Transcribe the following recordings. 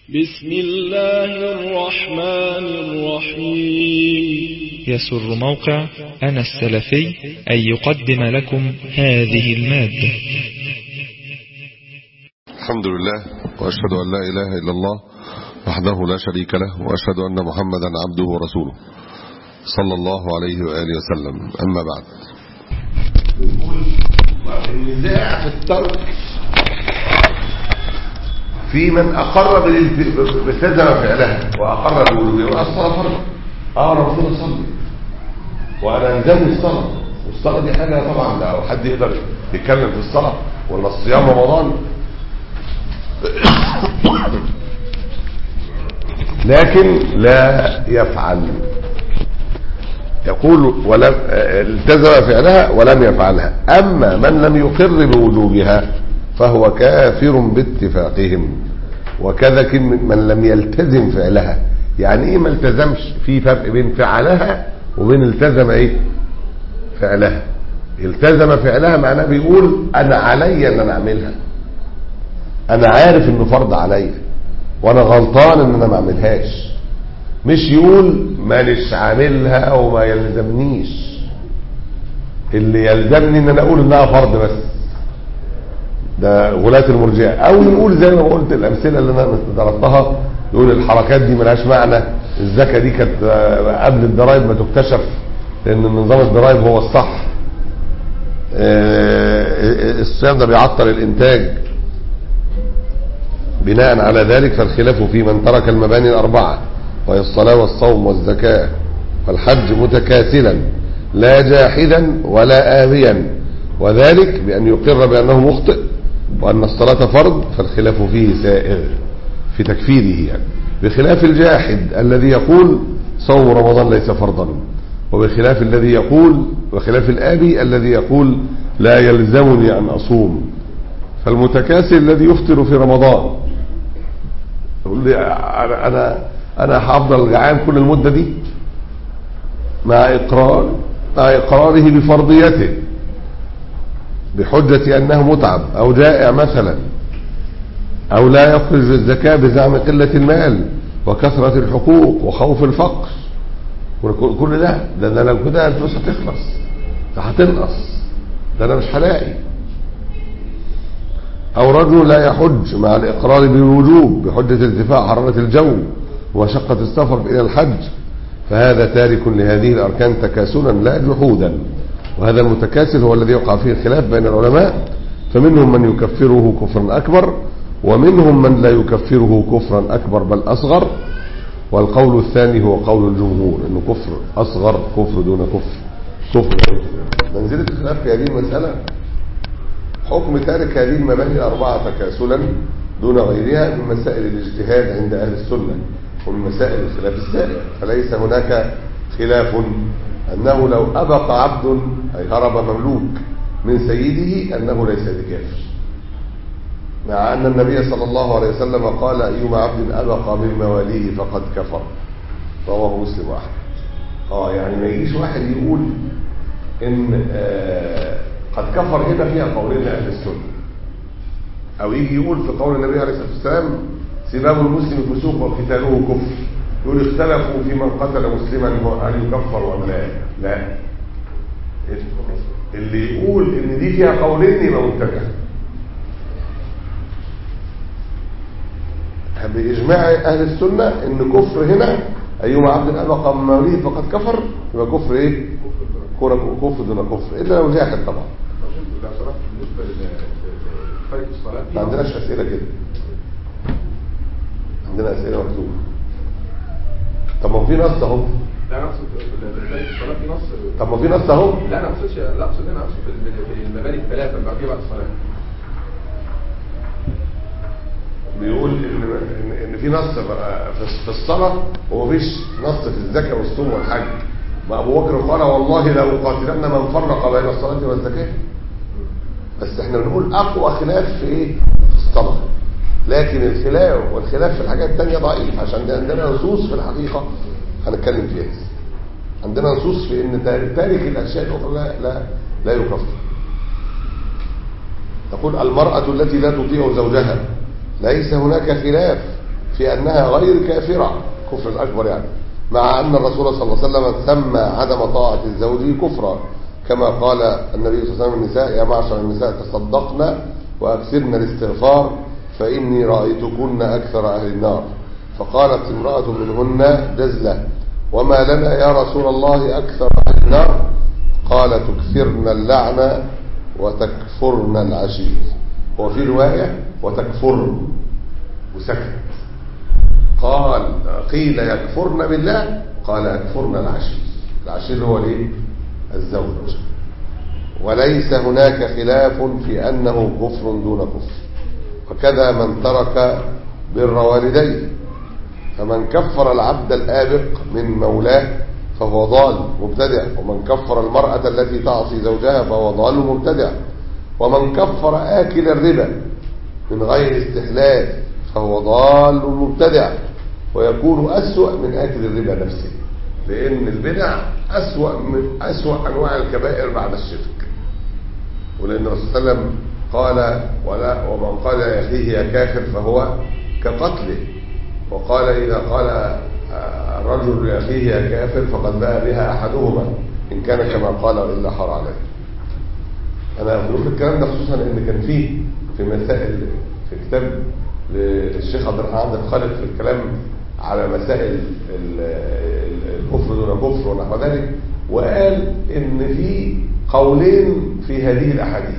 بسم الله الرحمن الرحيم يسر موقع أنا السلفي أن يقدم لكم هذه المادة الحمد لله وأشهد أن لا إله إلا الله وحده لا شريك له وأشهد أن محمدا عبده ورسوله صلى الله عليه وآله وسلم أما بعد النزاع في الترك في من أقر بالتزم فعلها وأقر بالوجوبية وأصلا فرض اه انا المفروض اصلي وانا الزمني الصلاه والصلاه دي حاجه طبعا لو حد يقدر يتكلم في الصلاه ولا الصيام رمضان لكن لا يفعل يقول ولم التزم فعلها ولم يفعلها اما من لم يقر بوجوبها فهو كافر باتفاقهم وكذا من لم يلتزم فعلها يعني ايه ما التزمش في فرق بين فعلها وبين التزم ايه فعلها التزم فعلها معناه بيقول انا عليا ان انا اعملها انا عارف انه فرض عليا وانا غلطان ان انا ما اعملهاش مش يقول مانيش عاملها وما يلزمنيش اللي يلزمني ان انا اقول انها فرض بس ده غلاة المرجئه او يقول زي ما قلت الامثله اللي انا ضربتها يقول الحركات دي ملهاش معنى الزكاه دي كانت قبل الضرائب ما تكتشف لان نظام الضرائب هو الصح الصيام ده بيعطل الانتاج بناء على ذلك فالخلاف في من ترك المباني الاربعه وهي الصلاه والصوم والزكاه والحج متكاسلا لا جاحدا ولا آبيا وذلك بأن يقر بأنه مخطئ وأن الصلاة فرض فالخلاف فيه سائغ في تكفيره يعني بخلاف الجاحد الذي يقول صوم رمضان ليس فرضا وبخلاف الذي يقول وخلاف الآبي الذي يقول لا يلزمني أن أصوم فالمتكاسل الذي يفطر في رمضان يقول لي أنا أنا أنا هفضل جعان كل المدة دي مع إقرار مع إقراره بفرضيته بحجة أنه متعب أو جائع مثلا أو لا يخرج الزكاة بزعم قلة المال وكثرة الحقوق وخوف الفقر كل ده ده انا لو كده الفلوس هتخلص ده هتنقص ده انا مش هلاقي او رجل لا يحج مع الاقرار بالوجوب بحجة ارتفاع حرارة الجو ومشقة السفر الى الحج فهذا تارك لهذه الاركان تكاسلا لا جحودا وهذا المتكاسل هو الذي يقع فيه الخلاف بين العلماء فمنهم من يكفره كفرا اكبر ومنهم من لا يكفره كفرا أكبر بل أصغر والقول الثاني هو قول الجمهور أنه كفر أصغر كفر دون كفر كفر منزلة الخلاف في هذه المسألة حكم تارك هذه المباني الأربعة تكاسلا دون غيرها من مسائل الاجتهاد عند أهل السنة ومن مسائل الخلاف السائر فليس هناك خلاف أنه لو أبق عبد أي هرب مملوك من سيده أنه ليس بكافر مع أن النبي صلى الله عليه وسلم قال أيما عبد أبقى من مواليه فقد كفر رواه مسلم واحد اه يعني ما يجيش واحد يقول ان آه قد كفر هنا فيها قولين اهل السنه او يجي يقول في قول النبي عليه الصلاه والسلام سباب المسلم فسوق وقتاله كفر يقول اختلفوا في من قتل مسلما هل يكفر ام لا لا اللي يقول ان دي فيها قولين يبقى مبتدع بإجماع أهل السنة إن كفر هنا أيما عبد أبقى من موليه فقد كفر يبقى كفر إيه؟ كفر دون كفر إلا لو جاحد طبعا ما عندناش أسئلة كده عندنا أسئلة مكتوبة طب ما في نص أهو لا انا اقصد الصلاه في نص طب ما في نص أهو لا انا ما اقصدش لا اقصد انا اقصد في المباني الثلاثه اللي بعد الصلاه بيقول ان ان, إن في نص في الصلاه ومفيش نص في الزكاه والصوم والحج ما ابو بكر قال والله لا اقاتلن من فرق بين الصلاه والزكاه بس احنا بنقول اقوى خلاف في ايه في الصلاه لكن الخلاف والخلاف في الحاجات الثانيه ضعيف عشان عندنا نصوص في الحقيقه هنتكلم فيها عندنا نصوص في ان تارك الاشياء الاخرى لا لا, لا يكفر تقول المراه التي لا تطيع زوجها ليس هناك خلاف في أنها غير كافرة كفر الأكبر يعني مع أن الرسول صلى الله عليه وسلم سمى عدم طاعة الزوج كفرا كما قال النبي صلى الله عليه وسلم النساء يا معشر النساء تصدقن وأكثرن الاستغفار فإني رأيتكن أكثر أهل النار فقالت امرأة منهن جزلة وما لنا يا رسول الله أكثر أهل النار قال تكثرن اللعنة وتكفرن العشير وفي رواية وتكفرن وسكت قال قيل يكفرن بالله قال يكفرن العشير العشير هو الايه الزوج وليس هناك خلاف في أنه كفر دون كفر وكذا من ترك بر والديه فمن كفر العبد الآبق من مولاه فهو ضال مبتدع ومن كفر المرأة التي تعصي زوجها فهو ضال مبتدع ومن كفر آكل الربا من غير استحلال فهو ضال مبتدع ويكون أسوأ من آكل الربا نفسه لأن البدع أسوأ من أسوأ أنواع الكبائر بعد الشرك ولأن الرسول صلى الله عليه وسلم قال ولا ومن قال يا أخيه يا كافر فهو كقتله وقال إذا قال الرجل لأخيه يا كافر فقد باء بها أحدهما إن كان كما قال وإلا حار عليه أنا بقول الكلام ده خصوصا إن كان فيه في مسائل في كتاب للشيخ عبد الرحمن عبد الخالق في الكلام على مسائل الكفر دون كفر ونحو ذلك وقال إن في قولين في هذه الأحاديث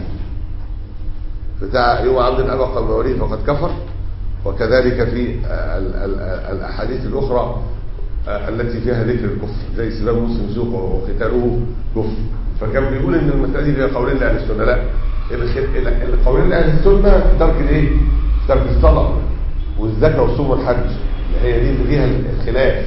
بتاع يوم عبد الأبقى المواليد فقد كفر وكذلك في ال ال الأحاديث الأخرى التي فيها ذكر الكفر زي سباب مسلم سوق وقتاله كفر فكان بيقول ان المسألة دي فيها قولين لأهل السنة لا القولين لأهل السنة ترك الايه؟ ترك الصلاة والزكاة والصوم والحج هي دي اللي فيها الخلاف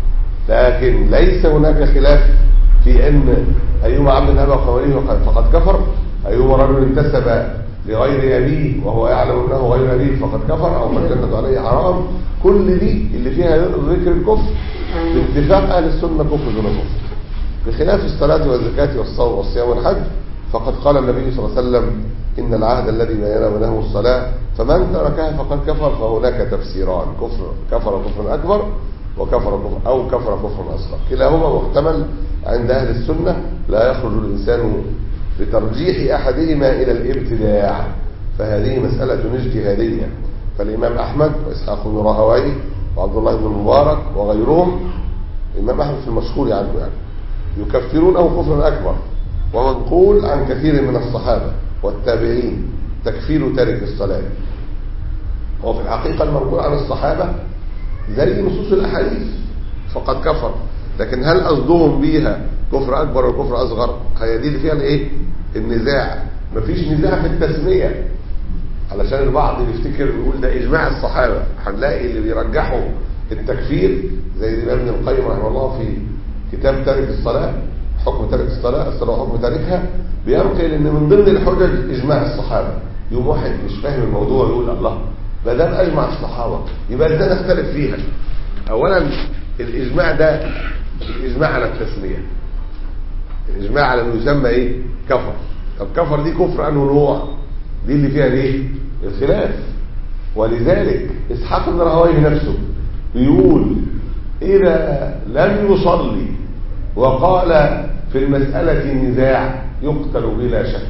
لكن ليس هناك خلاف في ان ايما عبد ابى قوله فقد كفر ايما رجل انتسب لغير أبيه وهو يعلم أنه غير أبيه فقد كفر أو فالجنة عليه حرام كل دي اللي فيها ذكر الكفر باتفاق أهل السنة كفر دون كفر بخلاف الصلاة والزكاة والصوم والصيام والحج فقد قال النبي صلى الله عليه وسلم إن العهد الذي بيننا وبينهم الصلاة فمن تركها فقد كفر فهناك تفسيران كفر كفر كفر أكبر وكفر كفر أو كفر كفر أصغر كلاهما محتمل عند أهل السنة لا يخرج الإنسان بترجيح أحدهما إلى الابتداع فهذه مسألة اجتهادية فالإمام أحمد وإسحاق بن راهويه وعبد الله بن المبارك وغيرهم الإمام أحمد في المشهور عنه يعني يكفرونه كفرا أكبر ومنقول عن كثير من الصحابة والتابعين تكفير تارك الصلاة وفي الحقيقة المنقول عن الصحابة زي نصوص الأحاديث فقد كفر لكن هل قصدهم بيها كفر أكبر وكفر أصغر هي دي اللي فيها الايه النزاع مفيش نزاع في التسمية علشان البعض يفتكر يقول ده إجماع الصحابة هنلاقي اللي بيرجحوا التكفير زي الإمام ابن القيم رحمه الله في كتاب تارك الصلاة حكم تارك الصلاة الصلاة وحكم تاركها بينقل ان من ضمن الحجج إجماع الصحابة يوم واحد مش فاهم الموضوع يقول الله ما دام أجمع الصحابة يبقى ازاي نختلف فيها أولا الإجماع ده الإجماع على التسمية الإجماع على أنه يسمى إيه كفر طب كفر دي كفر أنه نوع دي اللي فيها ليه الخلاف ولذلك إسحاق بن راهويه نفسه بيقول إذا لم يصلي وقال في المسألة نزاع يقتل بلا شك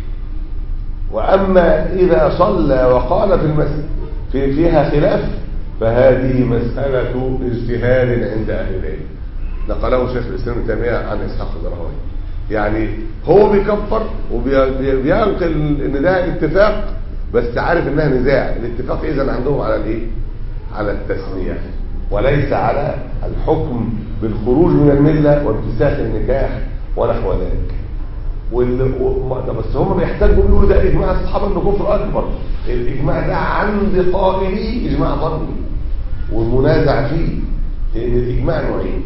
وأما إذا صلى وقال في المسألة في فيها خلاف فهذه مسألة اجتهاد عند أهل العلم نقله شيخ الإسلام ابن تيمية عن إسحاق بن راهويه يعني هو بيكفر وبينقل ان ده اتفاق بس عارف انها نزاع الاتفاق اذا عندهم على الايه على التسميه وليس على الحكم بالخروج من المله وامتساك النكاح ونحو ذلك وال... و... بس هم بيحتاجوا بيقولوا ده اجماع الصحابه انه كفر اكبر الاجماع ده عند قائليه اجماع ظني والمنازع فيه لان الاجماع نوعين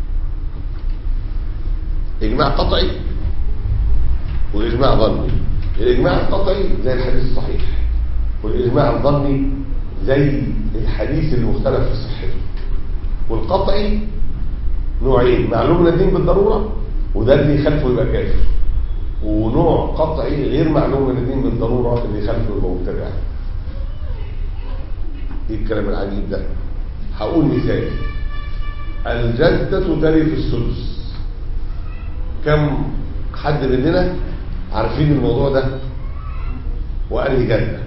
إجماع قطعي وإجماع ظني الإجماع القطعي زي الحديث الصحيح والإجماع الظني زي الحديث المختلف في صحته والقطعي نوعين معلوم من الدين بالضرورة وده اللي يخالفه يبقى كافر ونوع قطعي غير معلوم من الدين بالضرورة اللي يخالفه يبقى مبتدع ايه الكلام العجيب ده هقول مثال الجدة ترث السدس كم حد مننا عارفين الموضوع ده وأنهي جدة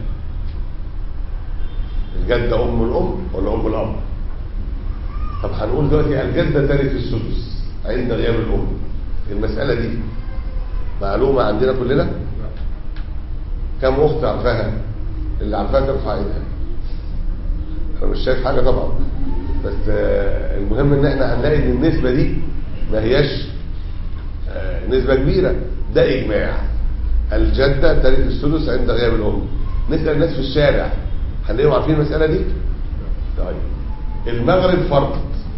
الجدة أم الأم ولا أم الأب طب هنقول دلوقتي الجدة ترث السدس عند غياب الأم المسألة دي معلومة عندنا كلنا كم أخت عارفاها اللي عارفاها ترفع ايدها انا مش شايف حاجة طبعا بس آه، المهم ان احنا هنلاقي ان النسبة دي ما هياش آه، نسبة كبيرة ده اجماع الجدة ترث السدس عند غياب الام نسأل الناس في الشارع هنلاقيهم عارفين المسألة دي طيب المغرب فرض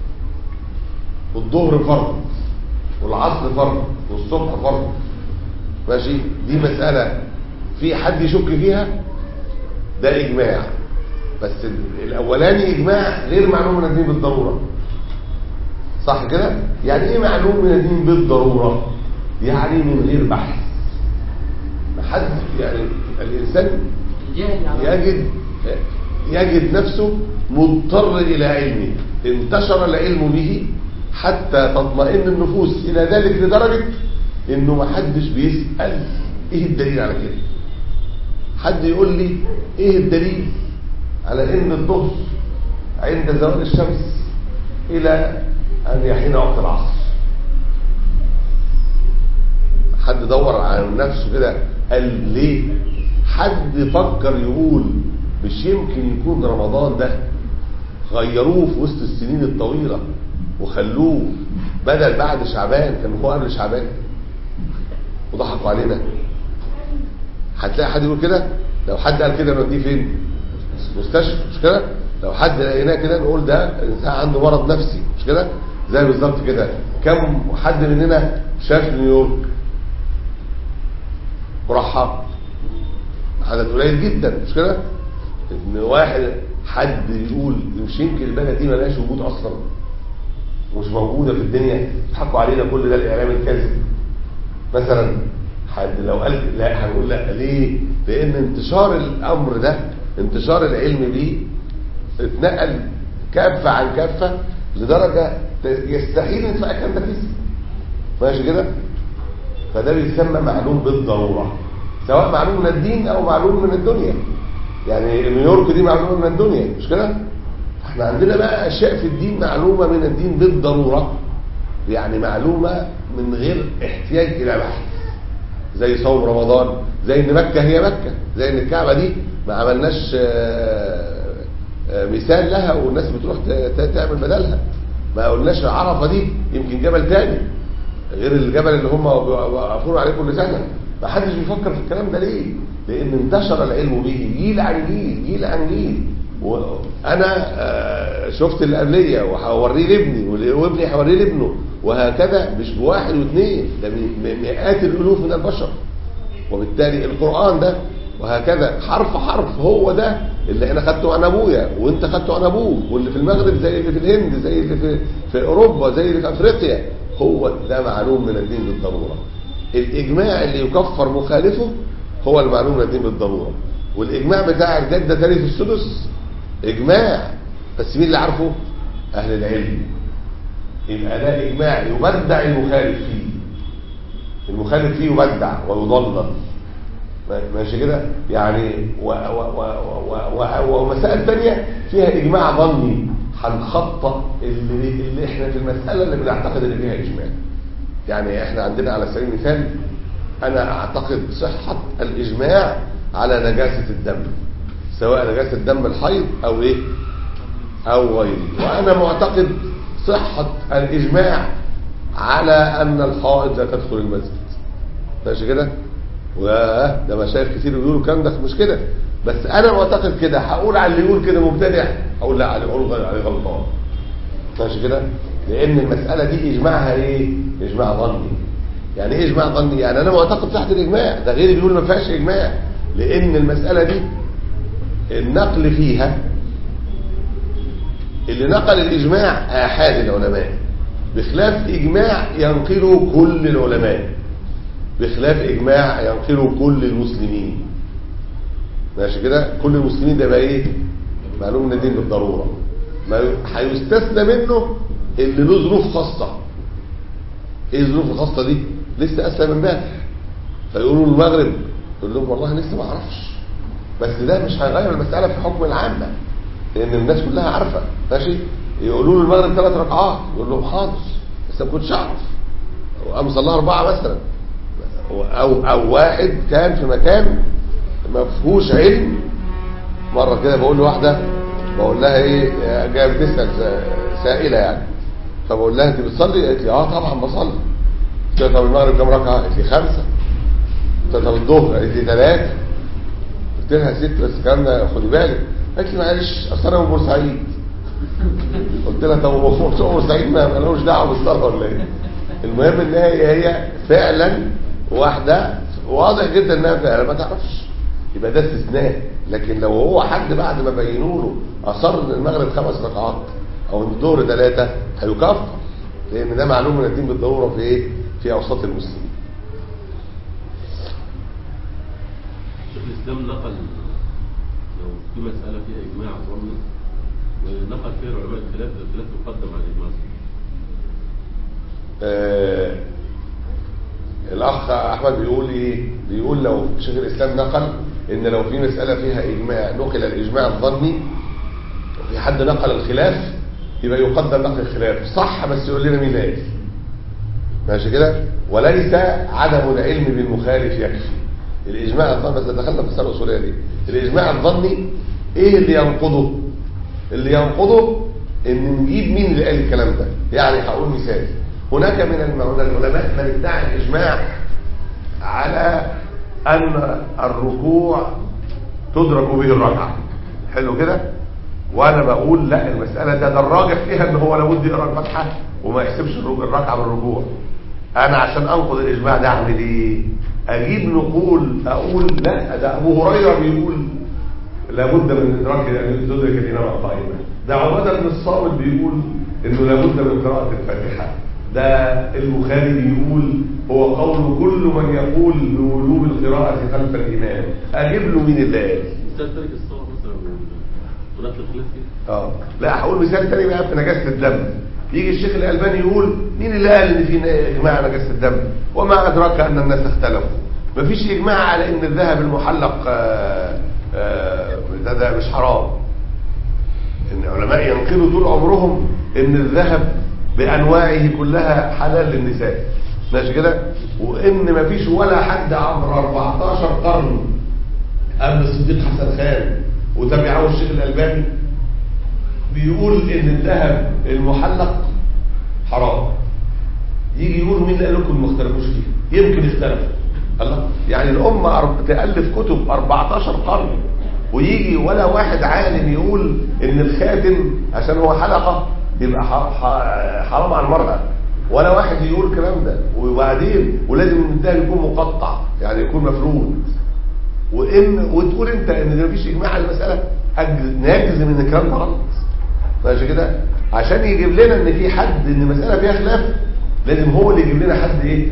والظهر فرض والعصر فرض والصبح فرض ماشي دي مسألة في حد يشك فيها ده إجماع بس ال- الأولاني إجماع غير معلوم من الدين بالضرورة صح كده؟ يعني إيه معلوم من الدين بالضرورة؟ يعني من غير بحث حد يعني الإنسان يجد يجد نفسه مضطر إلى علمه انتشر العلم به حتى تطمئن النفوس إلى ذلك لدرجة إنه ما حدش بيسأل إيه الدليل على كده حد يقول لي إيه الدليل على إن الظهر عند زوال الشمس إلى أن يحين وقت العصر حد دور على نفسه كده قال ليه حد فكر يقول مش يمكن يكون رمضان ده غيروه في وسط السنين الطويلة وخلوه بدل بعد شعبان كان هو قبل شعبان وضحكوا علينا هتلاقي حد يقول كده لو حد قال كده نوديه فين مستشفى مش كده لو حد لقيناه كده نقول ده انسان عنده مرض نفسي مش كده زي بالظبط كده كم حد مننا شاف نيويورك ورحب عدد قليل جدا مش كده ان واحد حد يقول مش يمكن البلد دي ملهاش وجود اصلا مش موجوده في الدنيا يضحكوا علينا كل ده الاعلام الكاذب مثلا حد لو قال لا هنقول لا ليه لان انتشار الامر ده انتشار العلم بيه اتنقل كافه عن كافه لدرجه يستحيل ان تلاقي الكلام ده كذب ماشي كده فده بيسمى معلوم بالضروره سواء معلوم من الدين او معلوم من الدنيا يعني نيويورك دي معلومه من الدنيا مش كده احنا عندنا بقى اشياء في الدين معلومه من الدين بالضروره يعني معلومه من غير احتياج الى بحث زي صوم رمضان زي ان مكه هي مكه زي ان الكعبه دي ما عملناش آه، آه، مثال لها والناس بتروح ت- ت- تعمل بدلها ما قلناش عرفه دي يمكن جبل تاني غير الجبل اللي هم وقفوا عليه كل سنه ما حدش بيفكر في الكلام ده ليه لان انتشر العلم به جيل عن جيل جيل عن جيل وانا آه، شفت اللي قبليه وهوريه لابني واللي- وابني هوريه لابنه وهكذا مش بواحد واثنين ده م- م- مئات الالوف من البشر وبالتالي القرآن ده وهكذا حرف حرف هو ده اللي انا خدته عن ابويا وانت خدته عن ابوك واللي في المغرب زي اللي في الهند زي اللي في, في اوروبا زي اللي في افريقيا هو ده معلوم من الدين بالضروره الاجماع اللي يكفر مخالفه هو المعلوم من الدين بالضروره والاجماع بتاع الجده تاريخ السدس اجماع بس مين اللي عارفه اهل العلم يبقى ده اجماع يبدع المخالف فيه المخالف فيه يبدع ويضلل ماشي كده يعني و و و و و ومسائل تانية فيها إجماع ظني هنخطأ اللي, اللي احنا في المسألة اللي بنعتقد ان فيها إجماع يعني احنا عندنا على سبيل المثال أنا أعتقد صحة الإجماع على نجاسة الدم سواء نجاسة دم الحيض أو إيه أو غيره وأنا معتقد صحة الإجماع على أن الحائض لا تدخل المسجد ماشي كده وده مشايخ كتير بيقولوا الكلام ده مش كده بس انا معتقد كده هقول على اللي يقول كده مبتدع هقول لا على اللي يقول غير عليه غلطان ماشي كده لان المساله دي اجماعها ايه اجماع ظني يعني ايه اجماع ظني يعني انا معتقد تحت الاجماع ده غيري بيقول ما فيهاش اجماع لان المساله دي النقل فيها اللي نقل الاجماع احاد العلماء بخلاف اجماع ينقله كل العلماء بخلاف اجماع ينقله كل المسلمين ماشي كده كل المسلمين ده بقى ايه معلوم من الدين بالضروره ما ي- هيستثنى منه اللي له ظروف خاصه ايه الظروف الخاصه دي لسه اسلم امبارح فيقولوا له المغرب يقول لهم والله لسه ما اعرفش بس ده مش هيغير المساله في حكم العامه لان الناس كلها عارفه ماشي يقولوا له المغرب ثلاث ركعات يقول لهم حاضر بس ما كنتش اعرف وقام صلاها اربعه مثلا او او واحد كان في مكان ما فيهوش علم مره كده بقول لواحده بقول لها ايه جايه بتسال سا- سائله يعني فبقول لها انت بتصلي قالت لي اه طبعا بصلي قلت لها طب المغرب كام ركعه قالت لي خمسه قلت لها طب الظهر قالت لي ثلاثه قلت لها يا ست بس الكلام ده خدي بالك قالت لي معلش اصل انا من بورسعيد قلت لها طب هو بتوع بورسعيد ما مالوش دعوه بالصلاه ولا ايه المهم ان هي هي فعلا واحده واضح جدا انها فعلا ما تعرفش يبقى ده استثناء لكن لو هو حد بعد ما بينوا له اصر ان المغرب خمس ركعات او ان الظهر ثلاثه هيكفر لان ده معلوم من الدين بالضروره في ايه في اوساط المسلمين شيخ الاسلام نقل لو في مساله فيها اجماع ظني ونقل فيها العلماء الخلاف الخلاف يقدم على الاجماع آه الاخ احمد بيقول ايه بيقول لو شيخ الاسلام نقل ان لو في مساله فيها اجماع نقل الاجماع الظني وفي حد نقل الخلاف يبقى يقدم نقل الخلاف صح بس يقول لنا مين قال ماشي كده وليس عدم العلم بالمخالف يكفي الاجماع الظني بس دخلنا في السنه الاصوليه دي الاجماع الظني ايه اللي ينقضه اللي ينقضه ان نجيب مين اللي قال الكلام ده يعني هقول مثال هناك من الم- من العلماء من ادعى الاجماع على ان الركوع تدرك به الركعه حلو كده وانا بقول لا المساله ده ده الراجح فيها ان هو لابد يقرا الفاتحه وما يحسبش الركوع- الركعه بالركوع انا عشان انقض الاجماع ده اعمل ايه اجيب نقول اقول لا ده ابو هريره بيقول لابد من ادراك ان تدرك الامام القائمه ده عباده بن الصامت بيقول انه لابد من قراءه الفاتحه ده البخاري بيقول هو قول كل من يقول بوجوب القراءه خلف الامام اجيب له مين اللي قال مثال تارك الصلاه مثلا ونقل الخلاف فيه اه لا هقول مثال تاني بقى في نجاسه الدم يجي الشيخ الالباني يقول مين اللي قال ان في اجماع نجاسه الدم وما ادراك ان الناس اختلفوا مفيش اجماع على ان الذهب المحلق آه، آه، ده, ده مش حرام ان العلماء ينقلوا طول عمرهم ان الذهب بانواعه كلها حلال للنساء ماشي كده وان مفيش ولا حد عبر 14 قرن قبل الصديق حسن خان وتبعه الشيخ الالباني بيقول ان الذهب المحلق حرام يجي يقول مين اللي قال لكم ما اختلفوش فيه يمكن اختلفوا الله يعني الامه أرب- تالف كتب 14 قرن ويجي ولا واحد عالم يقول ان الخاتم عشان هو حلقه يبقى ح- ح- حرام على المراه ولا واحد يقول الكلام ده وبعدين ولازم الذهب يكون مقطع يعني يكون مفرود وان وتقول انت ان ده مفيش اجماع على المساله أج- نجزم ان الكلام ده غلط ماشي كده عشان يجيب لنا ان في حد ان المساله فيها خلاف لازم هو اللي يجيب لنا حد ايه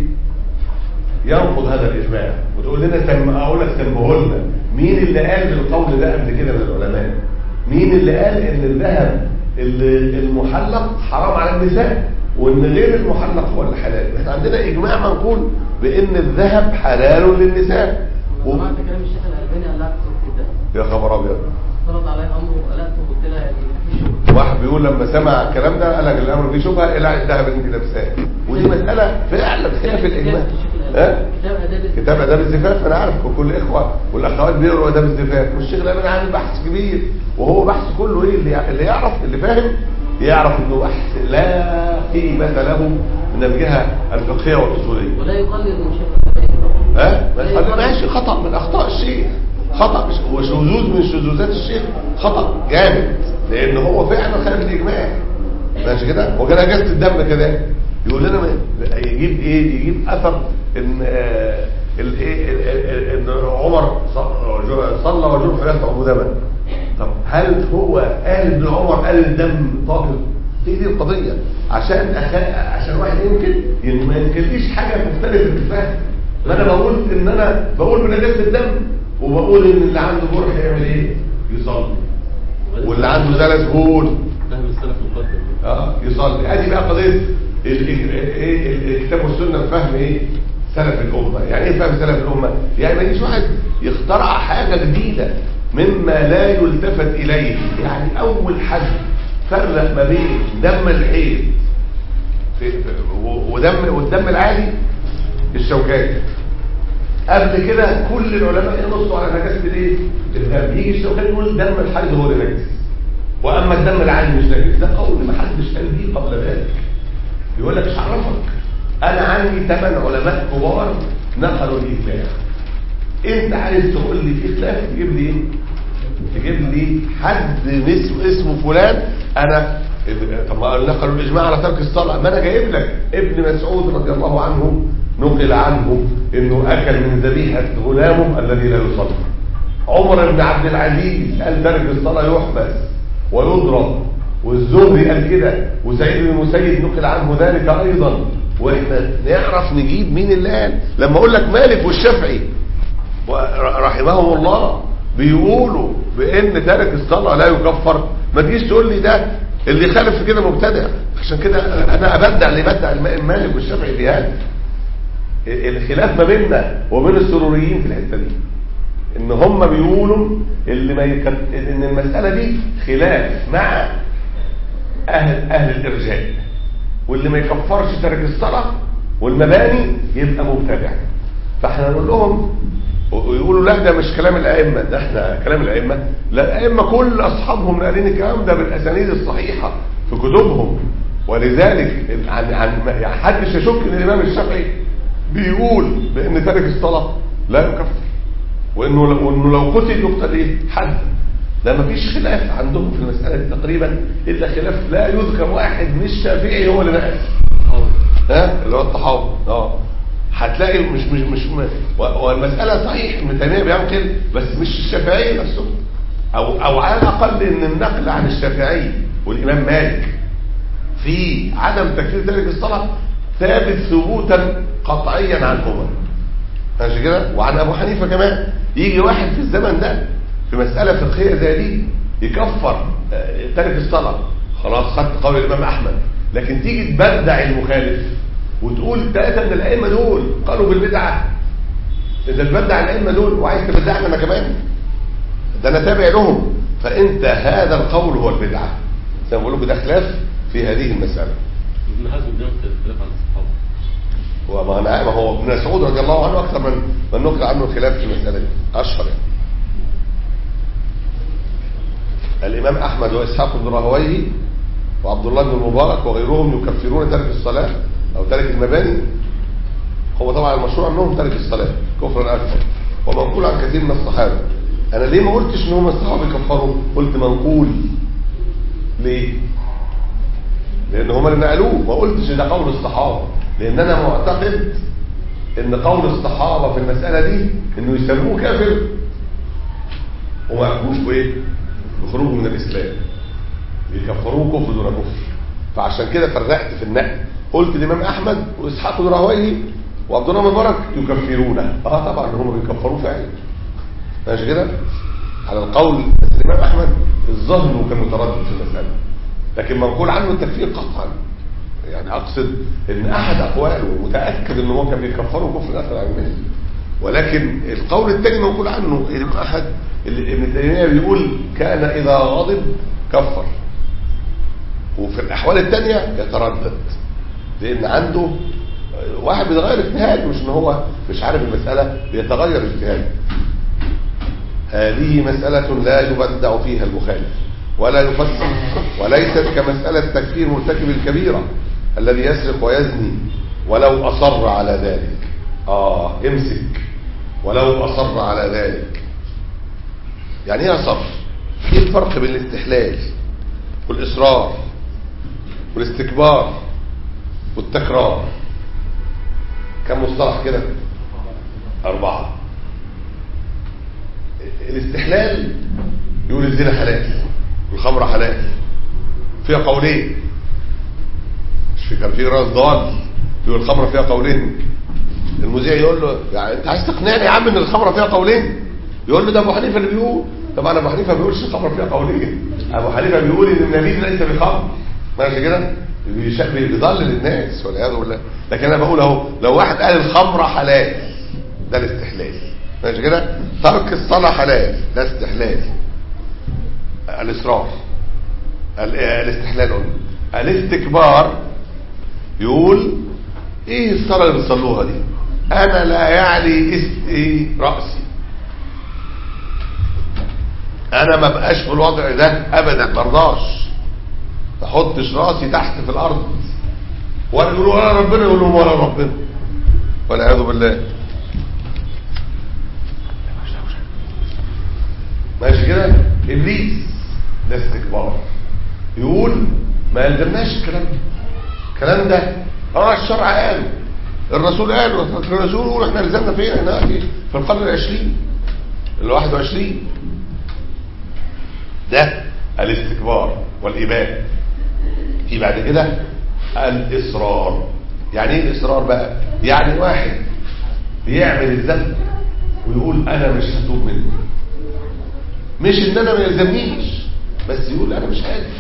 ينقض هذا الاجماع وتقول لنا سم اقول لك سمه لنا مين اللي قال بالقول ده قبل كده من العلماء مين اللي قال ان الذهب ال- المحلق حرام على النساء وان غير المحلق هو اللي حلال احنا عندنا اجماع منقول بان الذهب حلال للنساء و... سمعت كلام الشيخ الألباني قال لا تكتب كده يا خبر ابيض فرض علي امره وقلقت وقلت لها يعني في شغل واحد بيقول لما سمع الكلام ده قال لك الامر فيه شبهه الى الذهب اللي انت لابساه ودي مساله فعلا خلاف الاجماع ها كتاب اداب الزفاف. كتاب اداب الزفاف انا عارف وكل الاخوه والاخوات بيقروا اداب الزفاف والشيخ الامين عامل بحث كبير وهو بحث كله ايه اللي اللي يعرف اللي فاهم يعرف انه بحث لا قيمه له من الجهه الفقهيه والاصوليه ولا يقلل من شيخ الألباني طبعا. ها لا بس يقلل. ماشي خطا من اخطاء الشيخ خطا مش وشذوذ من شذوذات الشيخ خطا جامد لان هو فعلا خارج الاجماع ماشي كده هو كان اجازه الدم كده يقول لنا ما- يجيب ايه يجيب اثر ان آه، ال- إيه- ال- ال- ان عمر ص- صلى وجرح يقطع دما طب هل هو قال ان عمر قال الدم طاهر هي دي القضيه عشان أخ... عشان واحد يمكن يعني ما يمكنليش حاجه مختلفه في الفهم ما انا بقول ان انا بقول بنجاسه الدم وبقول ان اللي عنده جرح يعمل ايه يصلي واللي عنده زلس بول فهم السلف مقدم اه يصلي ادي بقى قضيه ال- ال- ايه ال- الكتاب والسنه فهم ايه سلف الامه يعني ايه فهم سلف الامه يعني ما يجيش واحد يخترع حاجه جديده مما لا يلتفت اليه يعني اول حد فرق ما بين دم الحيض في- في- و- ودم والدم العادي الشوكاني قبل كده كل العلماء ينصوا على نجاسه الايه الدم يجي الشوكاني يقول دم الحيض هو اللي نجس واما الدم العادي مش نجس ده قول ما حدش قال بيه قبل ذلك يقول لك مش عرفك انا عندي ثمان علماء كبار نقلوا الاجماع انت عايز تقول لي في خلاف تجيب لي ايه تجيب لي حد اسمه اسمه فلان انا طب ما نقلوا الاجماع على ترك الصلاه ما انا جايب لك ابن مسعود رضي الله عنه نقل عنه انه اكل من ذبيحه غلامه الذي لا يصلي عمر بن عبد العزيز قال ترك الصلاه يحبس ويضرب والزهري قال كده وسعيد بن المسيب نقل عنه ذلك ايضا واحنا نعرف نجيب مين اللي قال لما اقول لك مالك والشافعي رحمهم الله بيقولوا بان تارك الصلاه لا يكفر ما تجيش تقول لي ده اللي خالف في كده مبتدع عشان كده انا ابدع اللي بدع الم- مالك والشافعي في هذا الخلاف ما بيننا وبين السروريين في الحته دي ان هم بيقولوا اللي ما يكت... ان المساله دي خلاف مع اهل اهل الارجاء واللي ما يكفرش ترك الصلاه والمباني يبقى مبتدع فاحنا نقول لهم ويقولوا لا ده مش كلام الائمه ده احنا كلام الائمه لا الائمه كل اصحابهم قالين الكلام ده بالاسانيد الصحيحه في كتبهم ولذلك عن عن يعني حدش يشك ان الامام الشافعي بيقول بان تارك الصلاه لا يكفر وانه وانه لو قتل يقتل ايه حد ده مفيش خلاف عندهم في المساله دي تقريبا الا خلاف لا يذكر واحد من الشافعي هو اللي نقل ها اللي هو الطحاوي اه هتلاقي مش مش مش م- و- والمساله صحيح ابن تيميه بينقل بس مش الشافعي نفسه او او على الاقل ان النقل عن الشافعي والامام مالك في عدم تكفير تارك الصلاه ثابت ثبوتا قطعيا عنهما ماشي كده وعن ابو حنيفه كمان يجي واحد في الزمن ده في مساله فقهيه زي دي يكفر آه، تارك الصلاه خلاص خدت قول الامام احمد لكن تيجي تبدع المخالف وتقول ثلاثه من الائمه دول قالوا بالبدعه اذا تبدع الائمه دول وعايز تبدعنا انا كمان ده انا تابع لهم فانت هذا القول هو البدعه زي ما بقول لكم ده خلاف في هذه المساله ابن حزم بينقل الخلاف عن الصحابه وما أنا ما هو ابن مسعود رضي الله عنه اكثر من من نقل عنه الخلاف في المساله دي اشهر يعني الامام احمد واسحاق بن راهويه وعبد الله بن المبارك وغيرهم يكفرون ترك الصلاه او ترك المباني هو طبعا المشروع انهم ترك الصلاه كفرا اكبر ومنقول عن كثير من الصحابه انا ليه ما قلتش ان هم الصحابه بيكفروا قلت منقول ليه لان هم اللي نقلوه ما قلتش ان ده قول الصحابه لان انا معتقد ان قول الصحابه في المساله دي انه يسموه كافر وما يعرفوش بايه بخروجه من الاسلام يكفروه كفر دون كفر فعشان كده فرقت في النقل قلت الامام احمد واسحاق بن راهويه وعبد الله بن مبارك يكفرونه اه طبعا هم بيكفروه فعلا ماشي كده على القول بس الامام احمد الظاهر انه كان متردد في المساله لكن منقول عنه التكفير قطعا يعني اقصد ان احد اقواله متاكد ان هو كان بيكفره كفر الاخر عن المله ولكن القول الثاني منقول عنه الامام احد اللي ابن تيميه بيقول كان اذا غضب كفر وفي الاحوال الثانيه يتردد لان عنده واحد بيتغير اجتهاد مش ان هو مش عارف المساله بيتغير اجتهاد هذه مسألة لا يبدع فيها المخالف ولا يفسر وليست كمسألة تكفير مرتكب الكبيرة الذي يسرق ويزني ولو أصر على ذلك آه امسك ولو أصر على ذلك يعني ايه أصر ايه الفرق بين الاستحلال والإصرار والاستكبار والتكرار كم مصطلح كده أربعة الاستحلال يقول الزنا حلال والخمر حلال فيها قولين مش في كان في راس ضال يقول الخمر فيها قولين المذيع يقول له يعني انت عايز تقنعني يا عم ان الخمر فيها قولين يقول له ده ابو حنيفه اللي بيقول طبعا ابو حنيفه ما بيقولش الخمر فيها قولين ابو حنيفه بيقول ان النبيذ ليس بخمر ماشي كده بيش- بيضلل الناس والعياذ بالله لكن انا بقول اهو لو واحد قال الخمره حلال ده الاستحلال ماشي كده ترك الصلاه حلال ده استحلال الاصرار ال- الاستحلال قلنا الاستكبار يقول ايه الصلاه اللي بتصلوها دي انا لا يعني است إيه راسي انا ما بقاش في الوضع ده ابدا مرضاش ما احطش راسي تحت في الارض ولا يقولوا ولا ربنا يقول لهم ولا ربنا والعياذ بالله ماشي كده ابليس ده استكبار يقول ما يلزمناش الكلام ده الكلام ده اه الشرع قال الرسول قال الرسول يقول احنا لزمنا فين احنا في في القرن العشرين ال 21 ده الاستكبار والإباء في بعد كده الإصرار يعني ايه الإصرار بقى يعني واحد بيعمل الذنب ويقول أنا مش هتوب منه مش إن أنا ما يلزمنيش بس يقول أنا مش قادر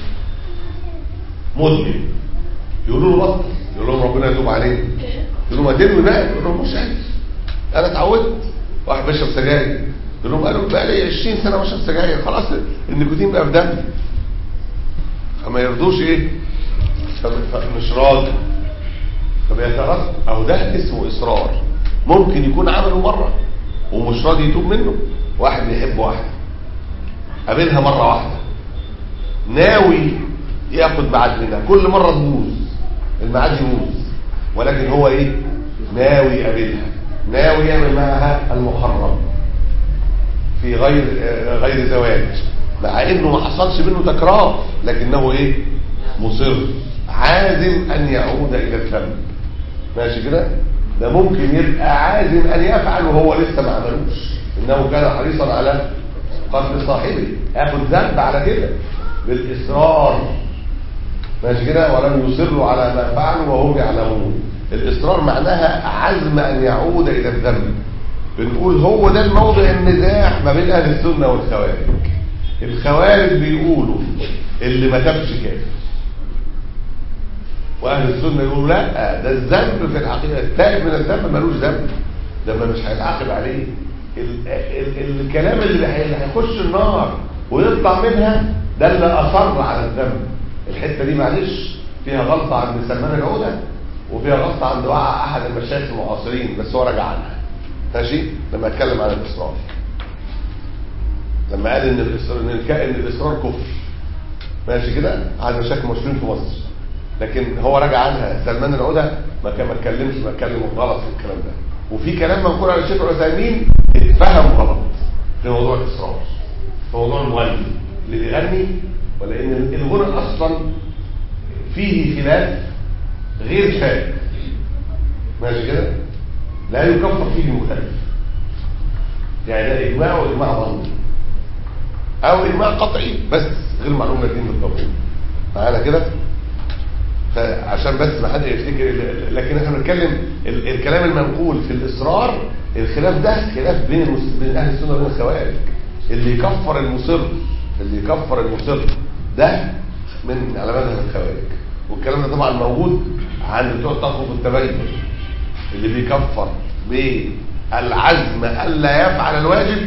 مدمن يقولوا له بطل يقول لهم ربنا يتوب عليه يقول لهم اديني بقى يقول لهم مش قادر انا اتعودت واحد بيشرب سجاير يقول لهم قالوا بقى لي 20 سنه بشرب سجاير خلاص النيكوتين بقى في دمي فما يرضوش ايه فم- فمش راضي فبيترصد او ده اسمه اصرار ممكن يكون عمله مره ومش راضي يتوب منه واحد بيحب واحده قابلها مره واحده ناوي ياخد ميعاد منها كل مره تبوظ الميعاد يبوظ ولكن هو ايه ناوي يقابلها ناوي يعمل معها المحرم في غير آه، غير زواج مع انه ما حصلش منه تكرار لكنه ايه مصر عازم ان يعود الى الذنب ماشي كده ده ممكن يبقى عازم ان يفعل وهو لسه ما عملوش انه كان حريصا على قتل صاحبه ياخد ذنب على كده بالاصرار ماشي كده ولم يصروا على ما فعلوا وهم يعلمون الاصرار معناها عزم ان يعود الى الذنب بنقول هو ده الموضع النزاع ما بين اهل السنه والخوارج الخوارج بيقولوا اللي ما تابش كافر واهل السنه يقولوا لا ده الذنب في الحقيقه التائب من الذنب ملوش ذنب ده ما مش هيتعاقب عليه ال ال الكلام اللي هي- اللي هيخش النار ويطلع منها ده اللي اصر على الذنب الحته دي معلش فيها غلطه عند سلمان العوده وفيها غلطه عند وقع احد المشايخ المعاصرين بس هو رجع عنها ماشي لما اتكلم عن الاصرار لما قال ان الاصرار ان, الك... إن الاصرار كفر ماشي كده على مشايخ مشهورين في مصر لكن هو رجع عنها سلمان العوده ما كان ما اتكلمش ما اتكلم غلط في الكلام ده وفي كلام منقول على الشيخ العثيمين اتفهم غلط في موضوع الاصرار في موضوع المغني اللي بيغني ولان الغنى اصلا فيه خلاف غير شائع ماشي كده لا يكفر فيه المخالف يعني ده اجماع واجماع ظني او اجماع قطعي بس غير معلوم للدين بالضبط معانا كده فعشان بس ما حد يفتكر لكن احنا بنتكلم ال- الكلام المنقول في الاصرار الخلاف ده خلاف بين المس... بين اهل السنه وبين الخوارج اللي يكفر المصر اللي يكفر المصر ده من على مذهب الخوارج والكلام ده طبعا موجود عند بتوع التفوق والتبين اللي بيكفر بالعزم الا يفعل الواجب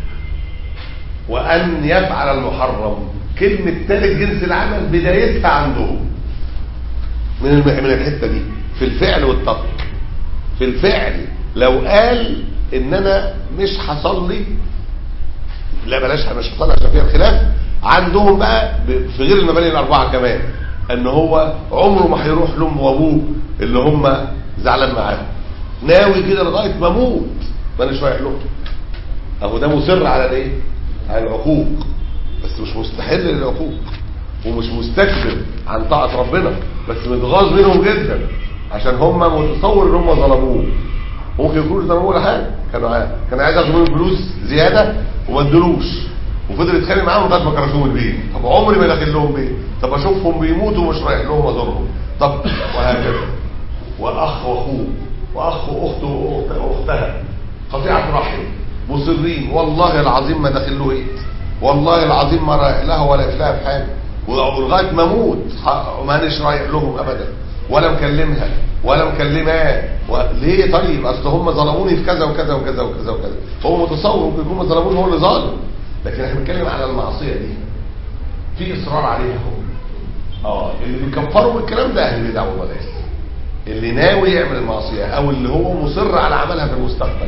وان يفعل المحرم كلمه ثالث جنس العمل بدايتها عندهم من الم- من الحته دي في الفعل والترك في الفعل لو قال ان انا مش هصلي لا بلاش مش هصلي عشان فيها الخلاف عندهم بقى ب- في غير المباني الاربعه كمان ان هو عمره ما هيروح لامه وابوه اللي هم زعلان معاهم ناوي كده لغايه ما اموت مانيش رايح لهم اهو ده مصر على الايه على العقوق بس مش مستحل للعقوق ومش مستكبر عن طاعة ربنا بس متغاظ منهم جدا عشان هم متصور ان هم ظلموه ممكن يكونوا ظلموه ولا حاجه كانوا عايز كان عايز ياخدوا منهم فلوس زياده وما ادلوش وفضل يتخانق معاهم لغايه ما كرشوهم البيت طب عمري ما داخل لهم بيت طب اشوفهم بيموتوا ومش رايح لهم ازورهم طب وهكذا واخ واخوه واخ واخته وأخت- واختها قطيعه رحم مصرين والله العظيم ما داخل له بيت والله العظيم ما رايح لها ولا في لها بحاجه ولغايه ما اموت ح- مانيش رايح لهم ابدا ولا مكلمها ولا مكلماه و... ليه طيب اصل هم ظلموني في كذا وكذا وكذا وكذا وكذا هو متصور ممكن يكون ظلموني هو اللي ظالم لكن احنا بنتكلم على المعصيه دي في اصرار عليها هو اه اللي بيكفروا بالكلام ده اهل البدع والضلال اللي ناوي يعمل المعصيه او اللي هو مصر على عملها في المستقبل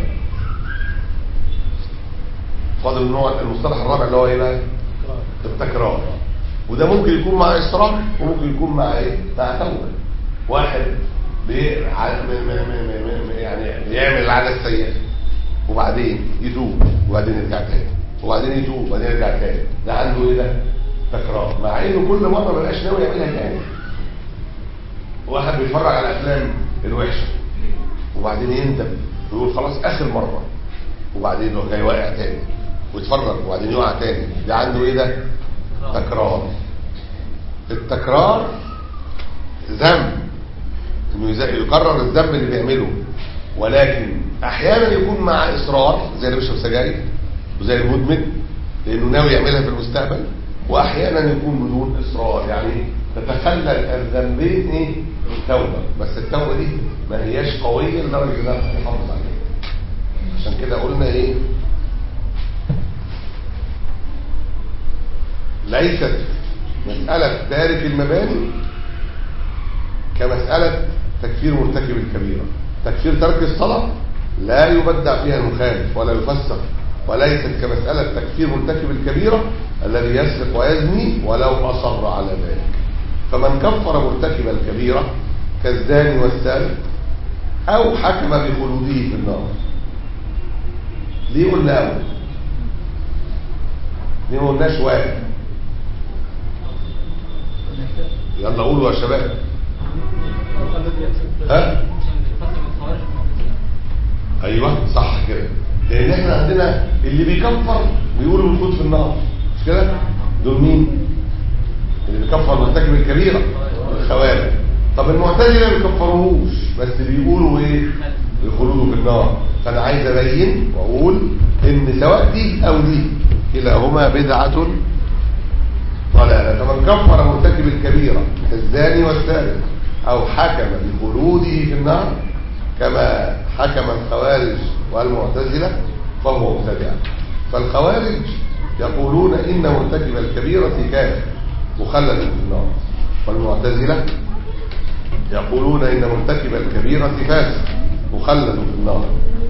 فاضل النوع المصطلح الرابع اللي هو ايه بقى التكرار وده ممكن يكون مع اصرار وممكن يكون مع ايه مع توبه واحد بي... ع- م... م... م... م... م... يعني بيعمل العاده السيئه وبعدين يتوب وبعدين يرجع تاني وبعدين يتوب وبعدين يرجع تاني ده عنده ايه ده تكرار مع انه كل مره ما بقاش ناوي يعملها تاني واحد بيتفرج على الافلام الوحشه وبعدين يندم ويقول خلاص اخر مره وبعدين يروح جاي واقع تاني ويتفرج وبعدين يقع تاني ده عنده ايه ده تكرار التكرار ذنب انه يز- يكرر الذنب اللي بيعمله ولكن احيانا يكون مع اصرار زي اللي بيشرب سجاير وزي المدمن لانه ناوي يعملها في المستقبل واحيانا يكون بدون اصرار يعني تتخلل الذنبين ايه توبه بس التوبه دي ما هياش قويه لدرجه انها تحافظ عليها عشان كده قلنا ايه ليست مسألة تارك المباني كمسألة تكفير مرتكب الكبيرة تكفير ترك الصلاة لا يبدع فيها المخالف ولا يفسر وليست كمسألة تكفير مرتكب الكبيرة الذي يسرق ويزني ولو أصر على ذلك فمن كفر مرتكب الكبيرة كالزاني والسارق أو حكم بخلوده في النار ليه قلنا أول ليه ما قلناش واحد يلا قولوا يا شباب ها ايوه صح كده لان احنا عندنا اللي بيكفر بيقولوا الخوض في النار مش كده دول مين اللي بيكفر مرتكب الكبيره الخوارج طب المعتزله ما بيكفروهوش بس بيقولوا ايه الخلود في النار فانا عايز ابين واقول ان سواء دي او دي كلاهما بدعه ضلالة فمن كفر مرتكب الكبيرة كالزاني والسارق أو حكم بخلوده في النار كما حكم الخوارج والمعتزلة فهو مبتدع فالخوارج يقولون إن مرتكب الكبيرة كافر مخلد في النار والمعتزلة يقولون إن مرتكب الكبيرة فاسق مخلد في النار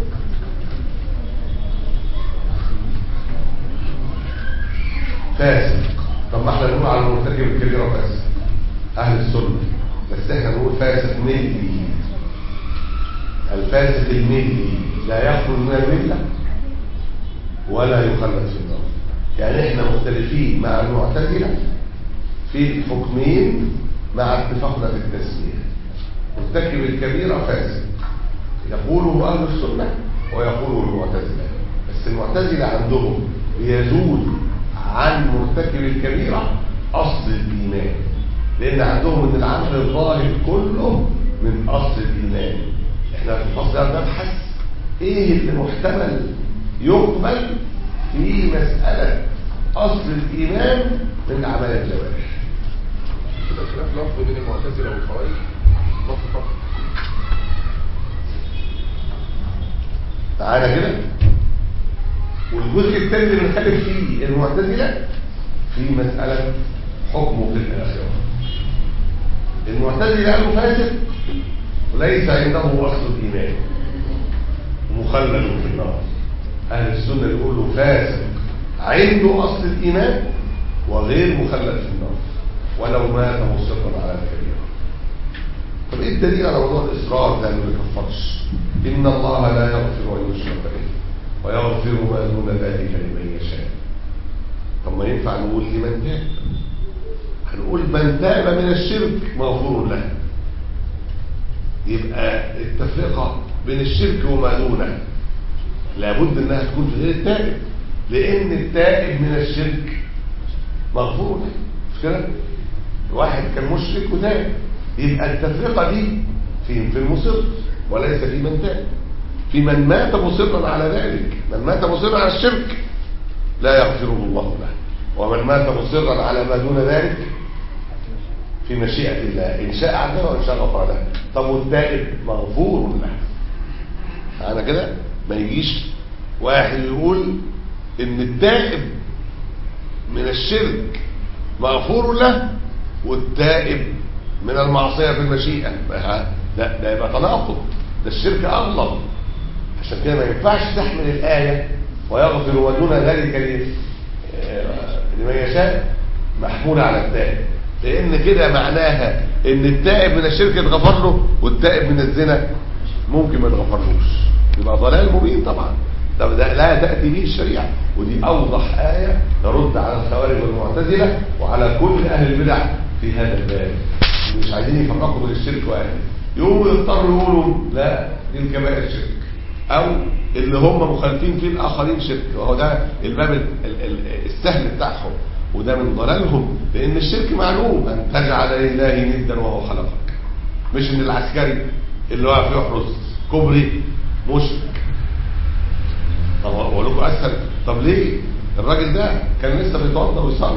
فاسق طب ما احنا نقول على المرتكب الكبيرة فاسق أهل السنة بس احنا نقول فاسق ملي الفاسق الملي لا يخرج من الملة ولا يخلد في النار يعني احنا مختلفين مع المعتزلة في الحكمين مع اتفاقنا في التسمية مرتكب الكبيرة فاسق يقوله أهل السنة ويقوله المعتزلة بس المعتزلة عندهم بيزول عن مرتكب الكبيرة أصل الإيمان لأن عندهم ان العمل الظاهر كله من أصل الإيمان احنا في الفصل ده بنبحث ايه اللي محتمل يقبل في مسألة أصل الإيمان من أعمال الجوارح كده خلاف لفظ بين المعتزله والخوارج لفظ فقط تعالى كده والجزء الثاني اللي بنتكلم فيه المعتزلة في مسألة حكمه في الآخرة المعتزلة قالوا فاسد وليس عنده أصل الإيمان مخلد في النار أهل السنة يقولوا فاسد عنده أصل الإيمان وغير مخلد في النار ولو مات مصرا على الكبيرة طب ايه الدليل على موضوع الاصرار ده انه ما يكفرش ان الله لا يغفر ان يشرك به ويغفر ما دون ذلك لمن يشاء طب ما ينفع نقول لمن تاب هنقول من تاب من الشرك مغفور له يبقى التفرقه بين الشرك وما دونه لابد انها تكون في غير التائب لان التائب من الشرك مغفور له مش كده واحد كان مشرك وتاب يبقى التفرقة دي في في المصر وليس في من تاب في من مات مصرا على ذلك من مات مصرا على الشرك لا يغفره الله له ومن مات مصرا على ما دون ذلك في مشيئة الله إن شاء عذبه وإن شاء غفر له طب والتائب مغفور له أنا كده ما يجيش واحد يقول إن التائب من الشرك مغفور له والتائب من المعصية في المشيئة لا ده يبقى تناقض ده الشرك أغلظ عشان كده ما ينفعش تحمل الآية ويغفر ودون ذلك ل- آه، لمن يشاء محمولة على التائب لأن كده معناها إن التائب من الشرك اتغفر له والتائب من الزنا ممكن ما يتغفرلوش يبقى ضلال مبين طبعا طب ده لا تأتي به الشريعة ودي أوضح آية ترد على الخوارج والمعتزلة وعلى كل أهل البدع في هذا الباب مش عايزين يفرقوا بين الشرك وأهله يقوموا يضطروا يقولوا لا دي الكبائر شرك أو اللي هم مخالفين فيه الآخرين شرك وهو ده الباب ال- ال- ال- السهل بتاعهم وده من ضلالهم لأن الشرك معلوم أن تجعل لله ندا وهو خلقك مش ان العسكري اللي واقف يحرس كوبري مشرك طب اقول لكم اسهل طب ليه الراجل ده كان لسه بيتوضا ويصلي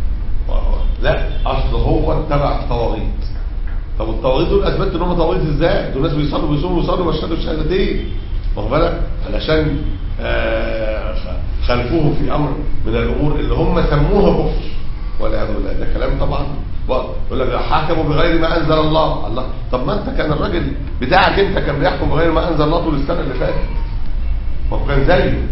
لا اصل هو اتبع الطواغيت طب الطواغيت دول اثبتت ان هم طواغيت ازاي دول ناس بيصلوا بيصوموا ويصلوا ويشهدوا الشهادتين واخد بالك علشان آه، خ- خالفوه في امر من الامور اللي هم سموها كفر والعياذ بالله ده كلام طبعا باطل. يقول لك حكموا بغير ما انزل الله الله طب ما انت كان الراجل بتاعك انت كان بيحكم بغير ما انزل الله طول السنه اللي فاتت ما هو كان زيه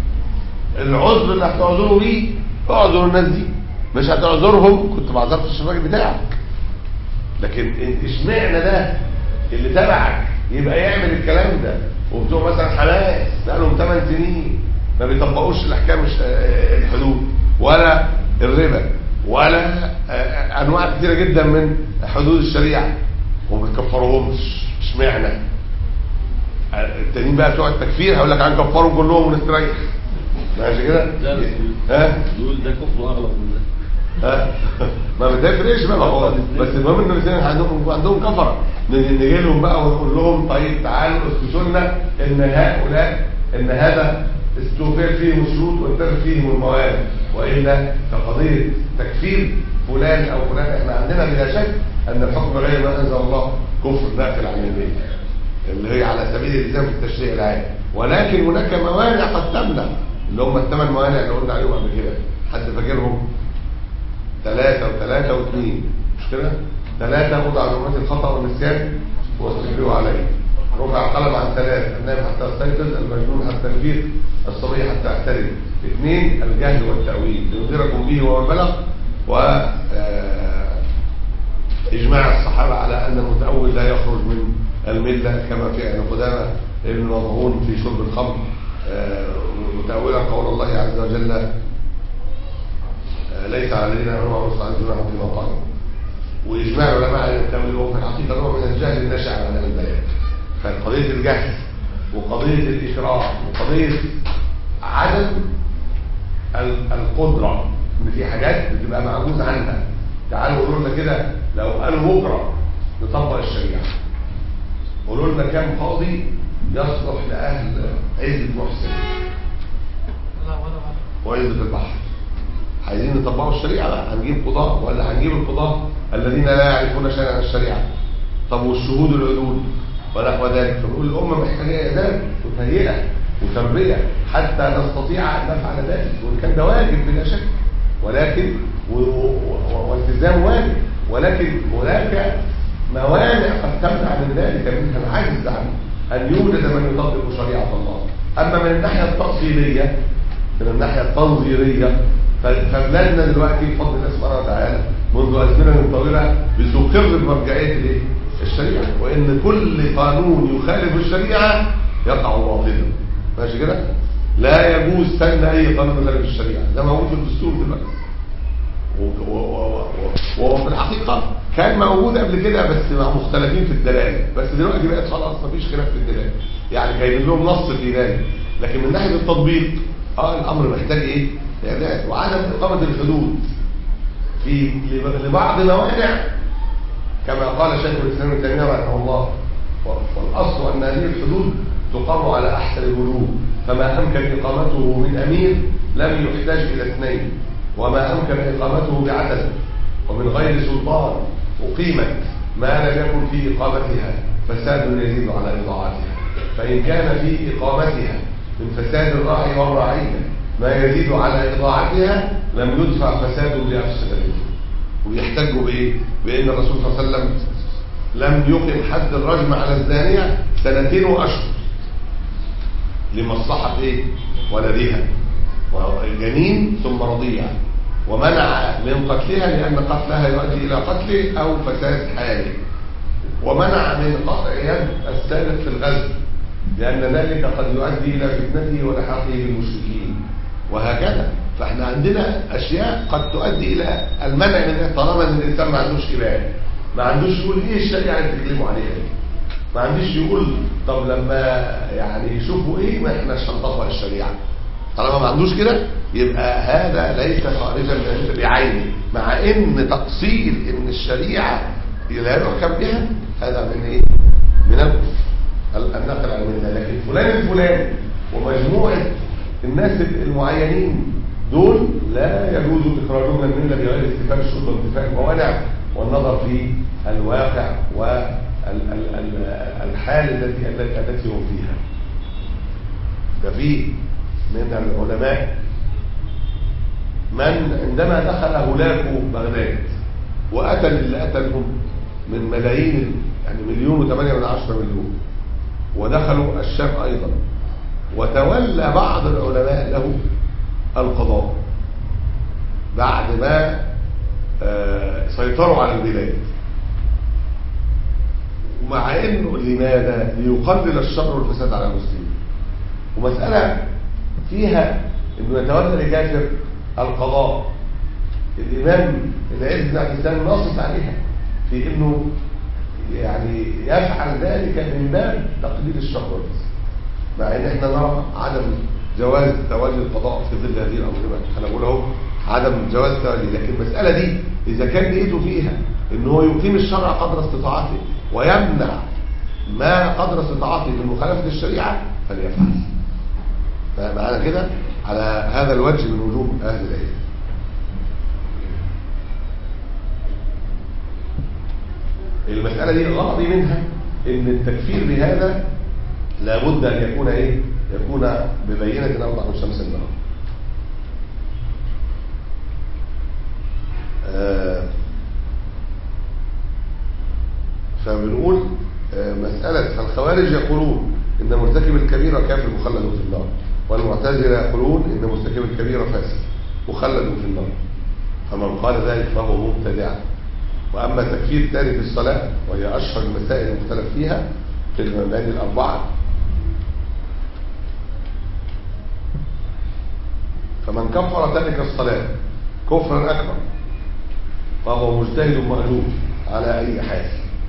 العذر اللي هتعذروا بيه اعذروا الناس دي مش هتعذرهم كنت ما عذرتش الراجل بتاعك لكن انت اشمعنى ده اللي تبعك يبقى يعمل الكلام ده وبتوع مثلا حماس بقالهم 8 سنين ما بيطبقوش الاحكام الش- آه، الحدود ولا الربا ولا آه، انواع كثيره جدا من حدود الشريعه وما بيكفروهمش اشمعنى آه، التانيين بقى بتوع التكفير هيقول لك هنكفرهم كلهم ونستريح ماشي كده لا بس ها دول ده كفر اغلب من ده ها؟ ما بتفرقش بقى ما هو بس المهم ان الاثنين عندهم عندهم كفره نجي لهم بقى ونقول لهم طيب تعالوا اثبتوا لنا ان هؤلاء ان هذا استوفيت فيهم الشروط وانتفت فيهم المواد والا كقضيه تكفير فلان او فلان احنا عندنا بلا شك ان الحكم غير ما انزل الله كفر داخل عن المله اللي هي على سبيل الالزام في التشريع العام ولكن هناك موانع قد تمنع اللي هم الثمان موانع اللي قلنا عليهم قبل كده حد فاكرهم ثلاثة وثلاثة واثنين مش كده؟ ثلاثة وضع علومات الخطأ والنسيان واستكبروا عليه رفع قلم عن ثلاثة النائم حتى يستيقظ المجنون حتى يفيق الصبي حتى يعترف اثنين الجهل والتأويل لنذيركم به وما بلغ و آه، إجماع الصحابة على أن المتأول لا يخرج من الملة كما في ابن قدامة ابن مظهون في شرب الخمر آه، متأولا قول الله عز وجل آه، ليس على الذين امنوا وعملوا الصالحات جناح فيما قالوا واجماع العلماء على التاويل هو في الحقيقه نوع من الجهل الناشئ عن هذا البيان فقضيه الجهل وقضيه الاكراه وقضيه عدم ال- القدره ان في حاجات بتبقى معجوز عنها تعالوا قولوا لنا كده لو قالوا بكره نطبق الشريعه قولوا لنا كم قاضي يصلح لاهل عزه محسن وعزه البحر عايزين نطبقوا الشريعة بقى هنجيب قضاء ولا هنجيب القضاء الذين لا يعرفون شيئا عن الشريعة طب والشهود العدول ونحو ذلك فنقول الأمة محتاجة إعداد وتهيئة وتربية حتى نستطيع أن نفعل ذلك وإن كان ده واجب بلا شك ولكن و- و- و- والتزام واجب ولكن هناك موانع قد تمنع من ذلك منها العجز عن أن يوجد من يطبق شريعة الله أما من الناحية التأصيلية من الناحية التنظيرية ف- فبلادنا دلوقتي بفضل الله سبحانه وتعالى منذ أزمنة طويلة بتقر بمرجعية الايه؟ الشريعة وإن كل قانون يخالف الشريعة يقع باطلا ماشي كده؟ لا يجوز سن أي قانون يخالف الشريعة ده موجود في الدستور دلوقتي و- و- و- و- وفي الحقيقة كان موجود قبل كده بس مع مختلفين في الدلالة بس دلوقتي بقت خلاص مفيش خلاف في الدلالة يعني جايبين لهم نص في ذلك لكن من ناحية التطبيق اه الأمر محتاج ايه؟ إعداد وعدم إقامة الحدود في لب- لبعض موانع كما قال شيخ الإسلام ابن تيمية رحمه الله والأصل أن هذه الحدود تقام على أحسن الوجوه فما أمكن إقامته من أمير لم يحتاج إلى اثنين وما أمكن إقامته بعدد ومن غير سلطان أقيمت ما لم يكن في إقامتها فساد يزيد على إضاعتها فإن كان في إقامتها من فساد الراعي والرعية ما يزيد على إضاعتها لم يدفع فساد لأفسد منه ويحتجوا بإيه؟ بأن الرسول صلى الله عليه وسلم لم يقم حد الرجم على الزانية سنتين وأشهر لمصلحة إيه؟ ولدها الجنين ثم رضيع ومنع من قتلها لأن قتلها يؤدي إلى قتله أو فساد حاله ومنع من قطع يد السارق في الغزو لأن ذلك قد يؤدي إلى فتنته ولحاقه بالمشركين وهكذا فاحنا عندنا أشياء قد تؤدي إلى المنع من طالما أن الإنسان ما عندوش إباحة ما عندوش يقول إيه الشريعة اللي بتكلموا عليها دي ما عندوش يقول طب لما يعني يشوفوا إيه ما احناش هنطبق الشريعة طالما ما عندوش كده يبقى هذا ليس خارجا من بعينه مع ان تقصير ان الشريعه لا يحكم بها هذا من ايه من الكفر النقل عن منها لكن فلان الفلاني ومجموعه الناس المعينين دول لا يجوز اخراجهم من المله بغير استفاء الشروط وانتفاء الموانع والنظر في الواقع والحال التي التي هم فيها ده في من العلماء من عندما دخل هلاك بغداد وقتل اللي قتلهم من ملايين يعني مليون وثمانية من عشرة مليون ودخلوا الشام أيضا وتولى بعض العلماء له القضاء بعد ما آه سيطروا على البلاد ومع انه لماذا ليقلل الشر والفساد على المسلمين ومسألة فيها انه يتولى لكافر القضاء الامام العز بن عبد السلام ناصص عليها في انه يعني يفعل ذلك من باب تقليل الشر والفساد مع ان احنا نرى عدم جواز تولي القضاء في ظل هذه الانظمه انا بقول اهو عدم جواز تولي لكن المساله دي اذا كان نيته فيها ان هو يقيم الشرع قدر استطاعته ويمنع ما قدر استطاعته من مخالفه الشريعه فليفعل معنا كده على هذا الوجه من وجوه اهل العلم المسألة دي الغرض منها ان التكفير بهذا لابد ان يكون ايه يكون ببينة اوضح من شمس النهار آه فبنقول آه مسألة فالخوارج يقولون ان مرتكب الكبيرة كافر مخلد في النار والمعتزلة يقولون ان مرتكب الكبيرة فاسد مخلد في النار فمن قال ذلك فهو مبتدع وأما تكفير تارك الصلاة وهي أشهر المسائل المختلف فيها في المباني الأربعة فمن كفر تارك الصلاة كفرا أكبر فهو مجتهد مأجور على أي حال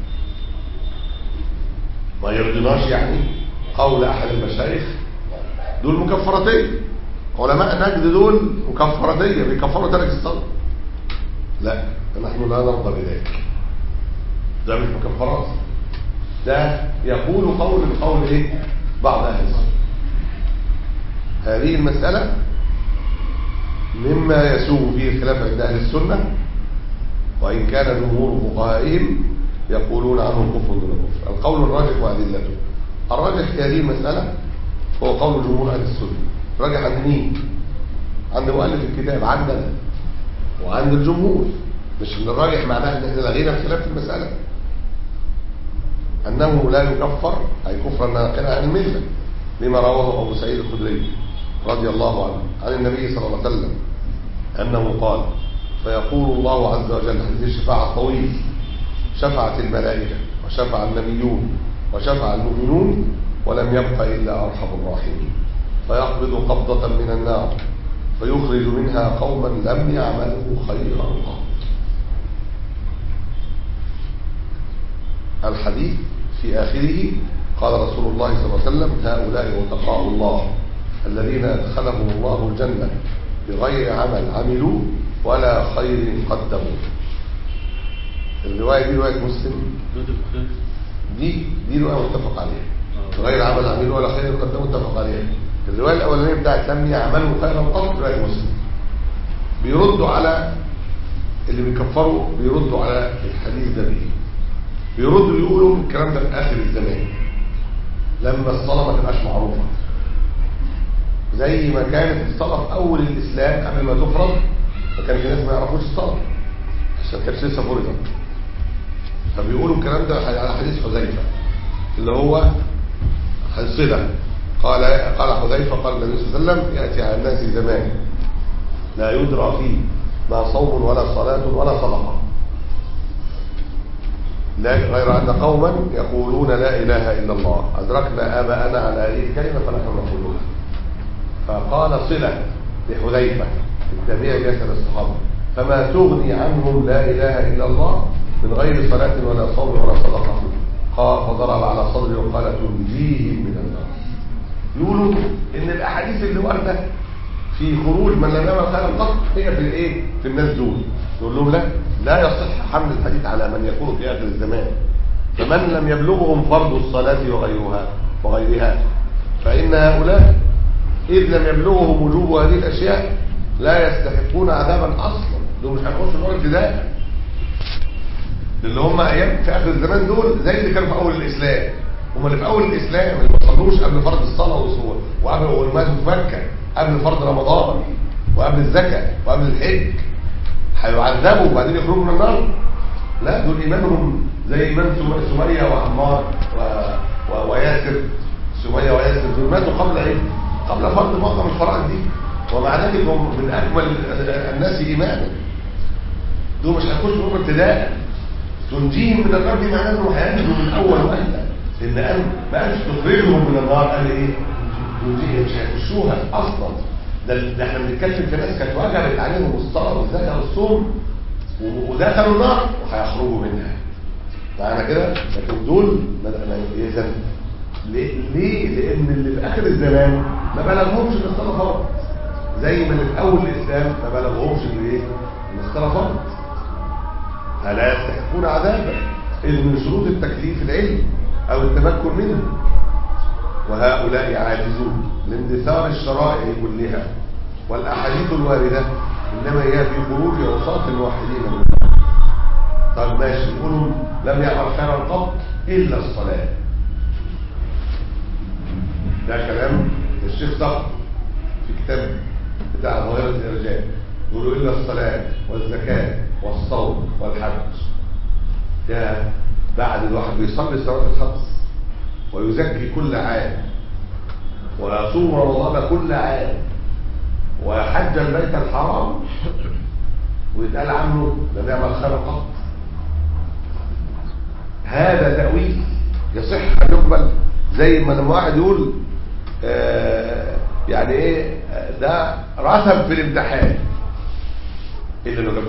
ما يرضناش يعني قول أحد المشايخ دول مكفرتين علماء نجد دول مكفرتين بيكفروا تارك الصلاة لا نحن لا نرضى بذلك ده مش مكفرات ده يقول قول من قول ايه بعض اهل السنه هذه المسألة مما يسوغ فيه الخلاف عند اهل السنة وان كان جمهور فقهائهم يقولون عنه كفر دون كفر القول الراجح وادلته الراجح في هذه المسألة هو قول جمهور اهل السنة راجح عند مين عند مؤلف الكتاب عندنا وعند الجمهور مش ان الراجح معناه ان احنا لغينا الخلاف في المسألة انه لا يكفر اي كفرا ناقلا عن الملة لما رواه ابو سعيد الخدري رضي الله عنه عن النبي صلى الله عليه وسلم انه قال فيقول الله عز وجل حديث الشفاعة الطويل شفعت الملائكة وشفع النبيون وشفع المؤمنون ولم يبق الا ارحم الراحمين فيقبض قبضة من النار فيخرج منها قوما لم يعملوا خيرا قط الحديث في آخره قال رسول الله صلى الله عليه وسلم هؤلاء وتقاء الله الذين أدخلهم الله الجنة بغير عمل عملوا ولا خير قدموا الرواية دي رواية مسلم دي دي رواية متفق عليها بغير عمل عملوا ولا خير قدموا متفق عليها الرواية الأولانية بتاعت لم يعملوا خيرا قط رواية مسلم بيردوا على اللي بيكفروا بيردوا على الحديث ده بيه بيردوا يقولوا الكلام ده في آخر الزمان لما الصلاة ما تبقاش معروفة زي ما كانت الصلاة في أول الإسلام قبل ما تفرض ما كان في ناس ما يعرفوش الصلاة عشان كانت لسه فرضت فبيقولوا الكلام ده على حديث حذيفة اللي هو حصلة قال قال حذيفة قال النبي صلى الله عليه وسلم يأتي على الناس زمان لا يدرى فيه لا صوم ولا صلاة ولا صدقة لا غير أن قوما يقولون لا إله إلا الله أدركنا آباءنا على هذه الكلمة فنحن نقولها فقال صلة لحذيفة التابعي يسأل الصحابة فما تغني عنهم لا إله إلا الله من غير صلاة ولا صوم ولا صدقة قال فضرب على صدره وقال تنجيهم من النار يقولوا ان الاحاديث اللي وارده في خروج من لم يعمل خيرا قط هي في الايه في الناس دول يقول لهم لا لا يصح حمل الحديث على من يكون في اخر الزمان فمن لم يبلغهم فرض الصلاه وغيرها وغيرها فان هؤلاء اذ لم يبلغهم وجوب هذه الاشياء لا يستحقون عذابا اصلا دول مش هيخشوا نار ابتداء اللي هم ايام في اخر الزمان دول زي اللي كانوا في اول الاسلام هم اللي في اول الاسلام اللي ما صلوش قبل فرض الصلاه والصوم وقبل والمات في مكه قبل فرض رمضان وقبل الزكاه وقبل الحج هيعذبوا وبعدين يخرجوا من النار لا دول ايمانهم زي ايمان سم- سميه وعمار و... و... وياسر سميه وياسر دول ماتوا قبل ايه؟ قبل فرض معظم الفرائض دي ومع ذلك هم من اكمل الناس ايمانا دول مش هيخشوا نور ابتداء تنجيهم من النار دي معناه انه هينجوا من اول وهله لان قال ما قالش تخرجهم من النار قال ايه؟ تنجيهم مش هيخشوها اصلا ده, ده احنا بنتكلم في ناس كانت وجبت عليهم الصلاه والزكاه والصوم و- ودخلوا النار وهيخرجوا منها معنى كده لكن دول اذا ليه؟ ليه؟ لان اللي في اخر الزمان ما بلغهمش ان الصلاه فرض زي ما اللي في اول الاسلام ما بلغهمش ان ايه؟ ان الصلاه فرض فلا يستحقون عذابا إذ من شروط التكليف العلم أو التمكن منه وهؤلاء عاجزون لاندثار الشرائع كلها والأحاديث الواردة إنما هي في خروج عصاة الموحدين من النار. طب ماشي يقولوا لم يعمل خيرا قط إلا الصلاة ده كلام الشيخ صخر في كتاب بتاع ظاهرة الإرجاء يقولوا إلا الصلاة والزكاة والصوم والحج ده بعد الواحد بيصلي صلاة الخمس ويزكي كل عام ويصوم رمضان كل عام ويحج البيت الحرام ويتقال عنه لم يعمل خير قط هذا تأويل يصح أن يقبل زي ما لما واحد يقول آه يعني ايه آه، ده رسب في الامتحان الا لو جاب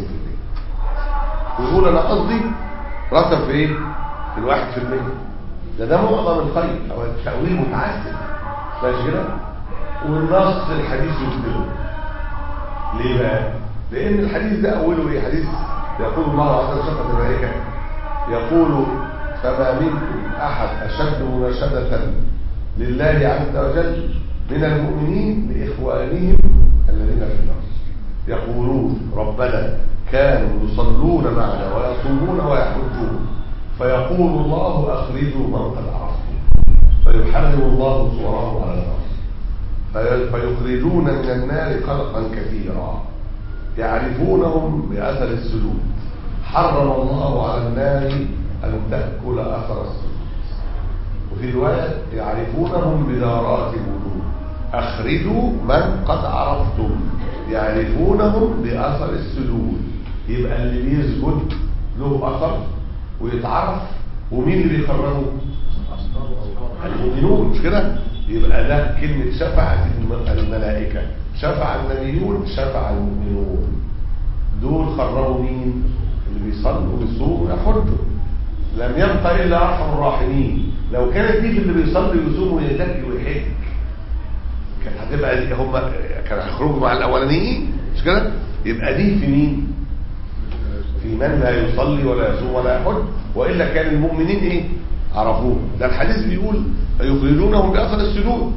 99% ويقول انا قصدي رسب في ايه في الواحد في المية ده ده معظم الخير او التأويل متعسف ماشي كده والنص الحديث يبدله ليه بقى لان الحديث ده اوله ايه حديث يقول الله عز وجل شفت الملائكه يقول فما منكم احد اشد مناشده لله عز وجل من المؤمنين لاخوانهم الذين في النار يقولون ربنا كانوا يصلون معنا ويصومون ويحجون فيقول الله اخرجوا من قد عرفتم فيحرم الله صورهم على الارض في- فيخرجون من النار خلقا كثيرا يعرفونهم بأثر السلوك حرم الله على النار أن تأكل أثر السلوك وفي رواية يعرفونهم بدارات الوجود أخرجوا من قد عرفتم يعرفونهم بأثر السجود يبقى اللي بيسجد له أثر ويتعرف ومين اللي بيخرجه المؤمنون مش كده يبقى ده كلمة شفعت الم- الملائكة شفع النبيون شفع المؤمنون دول خرجوا مين اللي بيصلوا ويصوموا ويحجوا لم يبقى الا ارحم الراحمين لو كانت دي في اللي بيصلي ويصوم ويزكي ويحج كانت هتبقى دي هم كانوا هيخرجوا مع الاولانيين مش كده يبقى دي في مين في من لا يصلي ولا يصوم ولا يحج والا كان المؤمنين ايه عرفوه ده الحديث بيقول يخرجونهم باثر السجود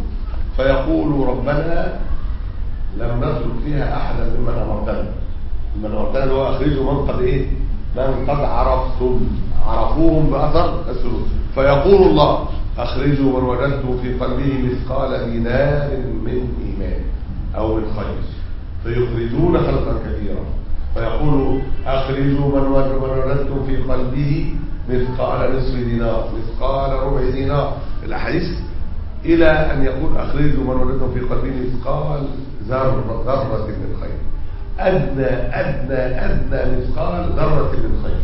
فيقول ربنا لم نترك فيها احدا ممن امرتنا ممن امرتنا اللي هو اخرجوا من قد ايه من قد عرفتم عرفوهم باثر السلوك فيقول الله اخرجوا من وجدتم في قلبه مثقال دينار من ايمان او من خير فيخرجون خلقا كثيرا فيقول اخرجوا من وجد- من وجدتم في قلبه مثقال نصف دينار مثقال ربع دينار الاحاديث إلى أن يقول أخرجوا من وجدتم في قلبه مثقال ذرة ذرة من خير أدنى أدنى أدنى مثقال ذرة من خير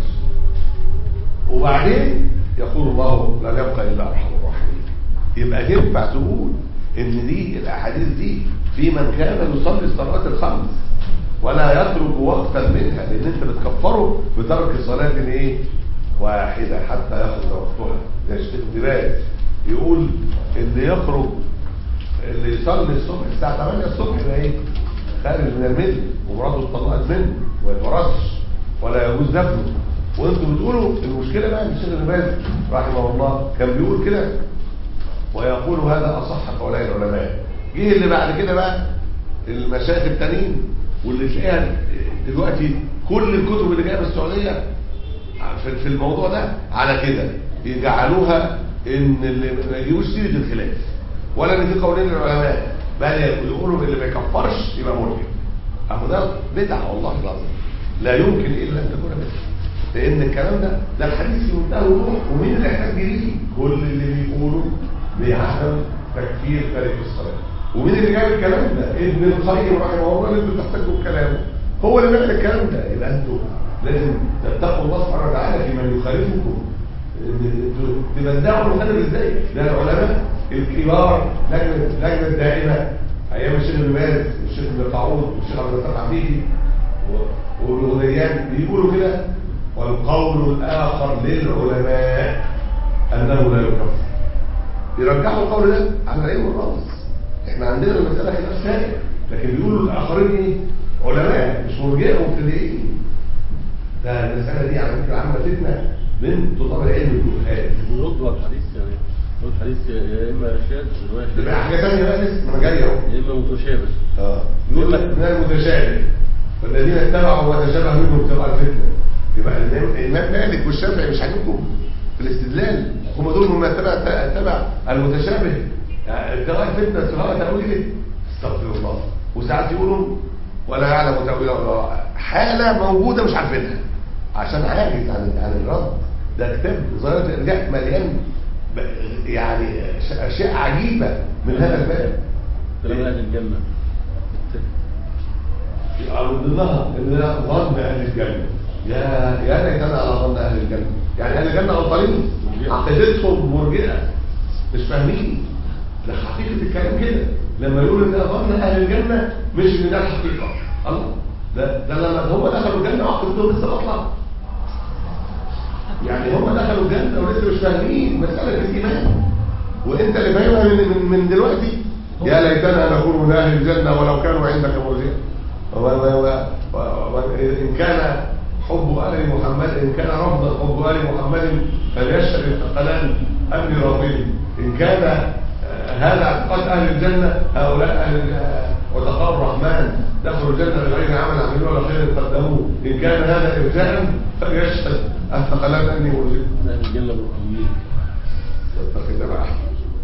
وبعدين يقول الله لا يبقى إلا أرحم الراحمين يبقى ينفع تقول إن دي الأحاديث دي في من كان يصلي الصلوات الخمس ولا يترك وقتا منها لأن أنت بتكفره بترك صلاة إيه؟ واحدة حتى يخرج وقتها ده الشيخ ابن باز يقول اللي يخرج اللي يصلي الصبح الساعة 8 الصبح يبقى ايه خارج من المثل ومراته اتطلقت منه وما يتورثش ولا يجوز دفنه وانتم بتقولوا المشكلة بقى ان الشيخ ابن باز رحمه الله كان بيقول كده ويقول هذا اصح قولي العلماء جه اللي بعد كده بقى المشايخ التانيين واللي تلاقيها دلوقتي كل الكتب اللي جايه من السعوديه في في الموضوع ده على كده يجعلوها ان اللي ما يجيبوش سيره الخلاف ولا ان في قولين للعلماء بل يقولوا اللي ما يكفرش يبقى مرجع اهو ده بدعه والله العظيم لا يمكن الا ان تكون بدعه لان الكلام ده ده الحديث في منتهى الوضوح ومين اللي يحتاج ليه كل اللي بيقولوا بعدم تكفير تارك الصلاه ومين اللي جايب الكلام ده ابن القيم رحمه الله اللي انتوا بتحتاجوا بكلامه هو اللي بيعمل الكلام ده يبقى انتوا لازم تتقوا الله سبحانه وتعالى في من يخالفكم انتوا تبدعوا المخالف ازاي ده العلماء الكبار لجنه لجنه دائمه ايام الشيخ ابن باز والشيخ ابن طاعون والشيخ عبد الفتاح عبيدي و- والغنيان بيقولوا كده والقول الاخر للعلماء انه لا يكفر يرجعوا القول ده على العلم والراس احنا عندنا المساله خلاف ثاني لكن بيقولوا الاخرين ايه علماء مش مرجئه ومبتدئين ده المساله دي على فكره عامله فتنه من طلاب العلم الجهال يردوا على الحديث يعني يقول الحديث يا اما شاذ روايه تبقى شاذ حاجه ثانيه بقى لسه انا جاي اهو يا اما متشابه اه يقول لك من المتشابه والذين اتبعوا وتشابه منهم ابتغاء الفتنه يبقى الإمام- الامام مالك والشافعي مش عاجبكم في الاستدلال هم دول هم اتبع اتبع المتشابه يعني ابتغاء الفتنه ابتغاء تاويله استغفر الله وساعات يقولوا ولا يعلم تاويله الله حاله موجوده مش عارفينها عشان عاجز عن عن الرد ده كتاب ظاهره الارجاء مليان ب- يعني ش- اشياء عجيبه من هذا الباب كلام اهل الجنه يبقى من ضمنها ان ده ظن اهل الجنه يا يا ليتنا على ظن اهل الجنه يعني اهل الجنه غلطانين عقيدتهم مرجئه مش فاهمين ده حقيقه الكلام كده لما يقول ان ده ظن اهل الجنه مش ان ده الحقيقه الله ده ده لما هم دخلوا الجنه وعقيدتهم لسه باطله يعني هم دخلوا الجنه ولسه مش فاهمين مساله الايمان وانت اللي فاهمها من, من, من دلوقتي يا ليتنا نكون من اهل الجنه ولو كانوا عندك مرجئه و- و- و- و- و- إن كان حب آل محمد إن كان رفض حب آل محمد فليشهد الثقلان أمني راضين إن كان آه، هذا اعتقاد أهل الجنة هؤلاء أهل الج- وتقال الرحمن دخلوا الجنة بغير عمل عملوا ولا خير قدموه إن كان هذا إرجاء فليشهد الثقلان أني مرجئ اهل الجنه برحمين يتقي ده بقى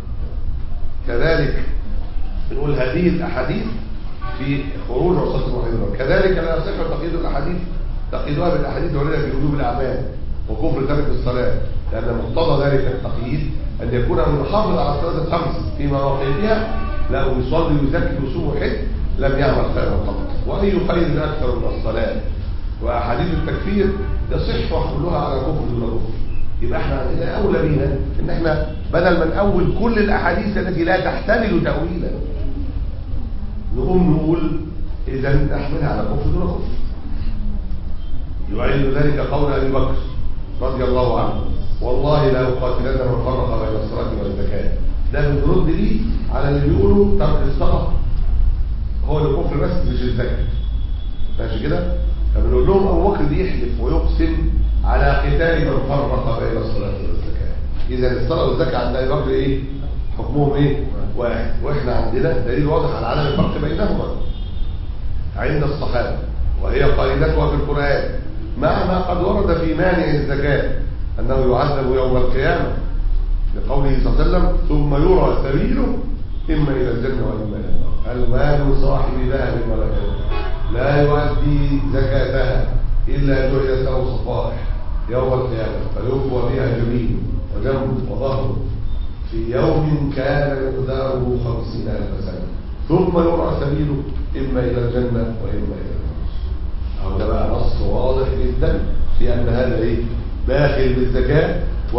كذلك بنقول هذه الاحاديث في خروج عصاة المحيطين كذلك لا يصح تقييد الاحاديث تقييدها بالاحاديث الوارده في وجوب الاعمال وكفر ترك الصلاه لان مقتضى ذلك التقييد ان يكون من محافظ على الصلاه الخمس في مواقيتها لا يصلي ويزكي ويصوم ويحج لم يعمل خيرا قط واي خير اكثر من الصلاه واحاديث التكفير يصح حملها على كفر دون كفر يبقى احنا عندنا اولى بينا ان احنا بدل ما نأول كل الاحاديث التي لا تحتمل تأويلا نقوم نقول اذا نحملها على كفر دون كفر يعين ذلك قول ابي بكر رضي الله عنه والله لا اقاتلن من فرق بين الصلاه والزكاه ده بنرد ليه على اللي بيقولوا ترك الصلاه هو الكفر بس مش الزكاه ماشي كده فبنقول لهم ابو بكر بيحلف ويقسم على قتال من فرق بين الصلاه والزكاه اذا الصلاه والزكاه عند ابي بكر ايه حكمهم ايه واحد واحنا عندنا دليل واضح على عدم الفرق بينهما عند الصحابة وهي قاعدتها في القرآن مع ما قد ورد في مانع الزكاة أنه يعذب يوم القيامة لقوله صلى الله عليه وسلم ثم يرى سبيله إما إلى الجنة وإما إلى النار المال صاحب ذهب ولا فضة لا يؤدي زكاتها إلا جعلت له صفائح يوم القيامة فيقوى بها جميل وجنب وظهر في يوم كان مقداره خمسين ألف سنة ثم يرى سبيله إما إلى الجنة وإما إلى النار أو ده بقى نص واضح جدا في أن هذا إيه داخل بالزكاة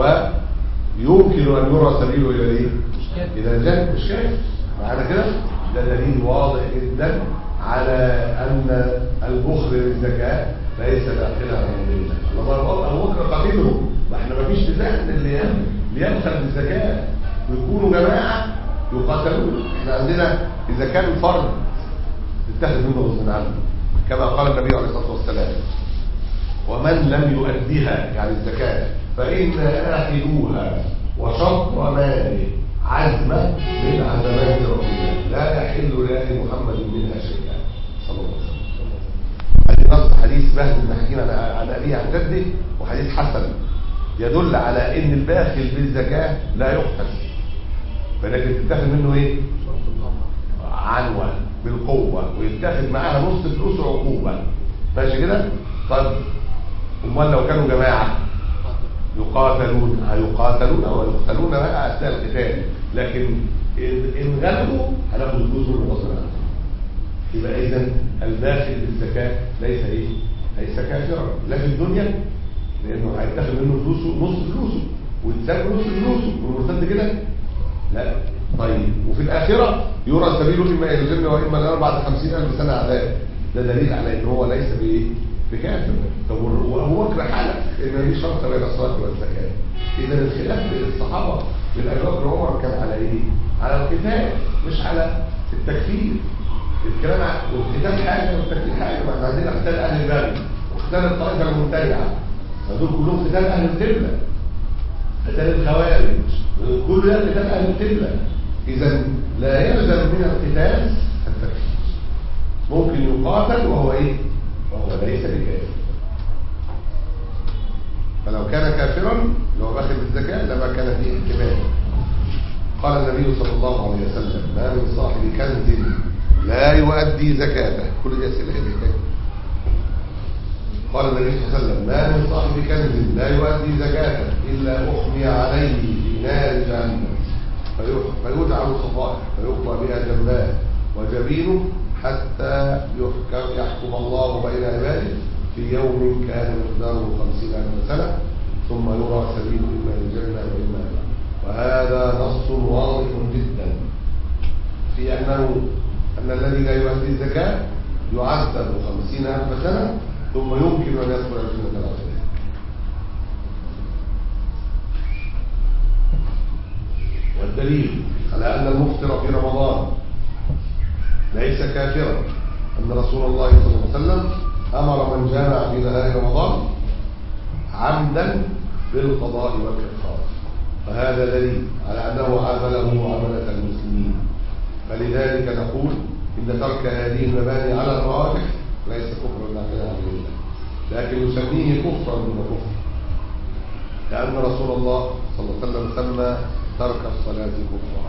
ويمكن أن يرى سبيله إلى الإيه؟ إلى الجنة مش كيف معنا كده ده دليل واضح جدا على أن البخل بالزكاة ليس داخلها من الله الله هو بكر قبيله ما احنا ما فيش نزاع ان اللي يم- اللي يدخل بالزكاة ويكونوا جماعة يقاتلون احنا عندنا إذا كان فرد تتخذ منه غصب عنه كما قال النبي عليه الصلاة والسلام ومن لم يؤديها يعني الزكاة فإن آخذوها وشطر ماله عزمة من عزمات ربنا لا يحل لآل محمد منها شيئا صلى الله عليه وسلم هذه نص حديث بهز بن حكيم عن عن أبيه عن جده وحديث حسن يدل على ان الباخل بالزكاة لا يقتل فلكن تتاخد منه ايه عنوة بالقوة ويتاخد معاها نص فلوس عقوبة ماشي كده طب امال لو كانوا جماعة يقاتلون هيقاتلون او يقتلون بقى اثناء القتال لكن ان إن غلبوا هناخد فلوس من غصب عنهم يبقى اذا الداخل بالزكاة ليس ايه ليس كافرا لا في الدنيا لانه هيتاخد منه فلوسه نص فلوسه ويتساب نص فلوسه والمرتد كده لا طيب وفي الآخرة يرى سبيله إما إلى الجنة وإما إلى بعد خمسين ألف سنة عذاب ده دليل على إن هو ليس بإيه بكافر طب وهو بكر حالك إن مفيش فرق بين الصلاة والزكاة إذا الخلاف بين الصحابة بين أبي بكر وعمر كان على إيه؟ على القتال مش على التكفير الكلام عن والقتال حاجة والتكفير حاجة ما احنا عندنا قتال أهل البلد وقتال الطائفة الممتنعة فدول كلهم قتال أهل القبلة قتال الخوارج كل ده قتال اهل القبله اذا لا يلزم من القتال التكفير ممكن يقاتل وهو ايه وهو ليس بكافر فلو كان كافرا لو باخذ الزكاه لما كان فيه احتمال قال النبي صلى الله عليه وسلم ما من صاحب كنز لا يؤدي زكاته كل دي اسئله ايه قال النبي صلى الله عليه وسلم ما من صاحب كنز لا يؤدي زكاته إلا أحمي عليه في نار جهنم فيح- فيجعل صفائح فيقضى بها جنباه وجبينه حتى يحكم, يحكم الله بين عباده في يوم كان مقداره خمسين ألف سنة ثم يرى سبيله إما الجنة وإما النار وهذا نص واضح جدا في أنه أن الذي لا يؤدي الزكاة يعذب خمسين ألف سنة ثم يمكن أن يدخل الجنة الآخرة والدليل على أن المفطر في رمضان ليس كافرا أن رسول الله صلى الله عليه وسلم أمر من جامع في نهار رمضان عمدا بالقضاء والكفارة فهذا دليل على أنه عامله معاملة المسلمين فلذلك نقول إن ترك هذه المباني على الراجح ليس كفرا ناقلا عن الله لكن يسميه كفرا من كفر لأن رسول الله صلى الله عليه وسلم سمى ترك الصلاة كفرا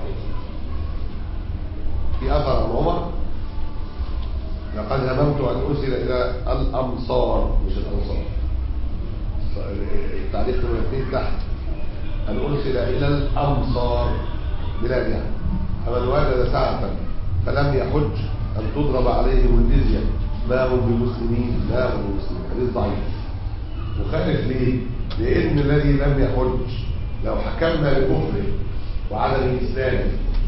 في أثر عن عمر لقد هممت أن أرسل إلى الأمصار مش الأنصار التعليق من الاثنين تحت أن أرسل إلى الأمصار بلاد يعني فمن وجد ساعة فلم يحج أن تضرب عليهم الجزية ما هم بمسلمين لا هم بمسلمين حديث ضعيف مخالف ليه؟ لأن الذي لم يحج لو حكمنا بكفره وعدم إسلامه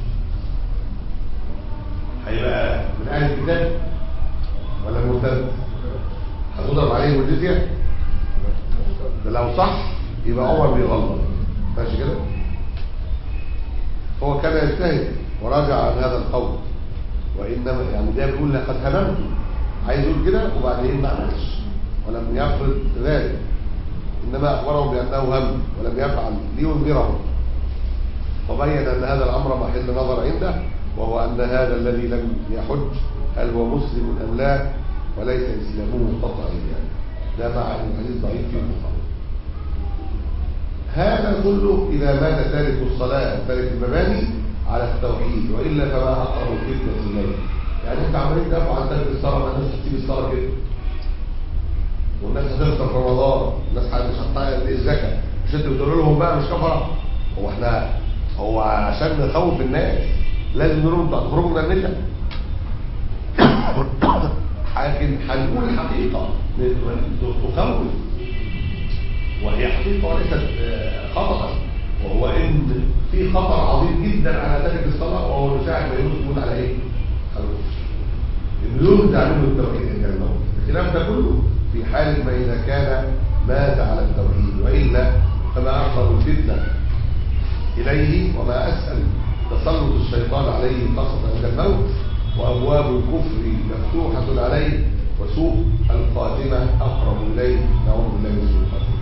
هيبقى من أهل الكتاب ولا مرتد؟ هتضرب عليهم الجزية؟ ده لو صح يبقى عمر بيغلط ماشي كده؟ هو كان يجتهد وراجع عن هذا القول وإنما يعني ده بيقول لقد هممت عايز يقول كده وبعدين ما عملش ولم يفرض ذلك إنما أخبرهم بأنه هم ولم يفعل لينذرهم وبين أن هذا الأمر محل نظر عنده وهو أن هذا الذي لم يحج هل هو مسلم أم لا وليس إسلامه قطعا يعني ده مع أن الحديث ضعيف في البخاري هذا كله إذا مات تارك الصلاة أو تارك المباني على التوحيد وإلا فما أقرب الفتنة إليه يعني أنت عمالين تدافع عن تارك الصلاة ما الناس هتسيب الصلاة كده والناس هتفطر في رمضان الناس مش هتطلع الزكاة مش انتوا بتقولوا لهم بقى مش كفرة هو احنا هو عشان نخوف الناس لازم نقول لهم انتوا هتخرجوا من المله لكن هنقول الحقيقة تخوف وهي حقيقة وليست آه، خطأ وهو ان في خطر عظيم جدا على تارك الصلاة وهو ساعة ما يموت يموت على ايه؟ على الكفر. انه ينزع منه التوحيد ان كان موت الخلاف ده كله في حال ما اذا كان مات على التوحيد والا فما اكثر الفتنه اليه وما اسال تسلط الشيطان عليه خاصه عند الموت وابواب الكفر مفتوحه عليه وسوء الخاتمه اقرب اليه نعوذ بالله من سوء الخاتمه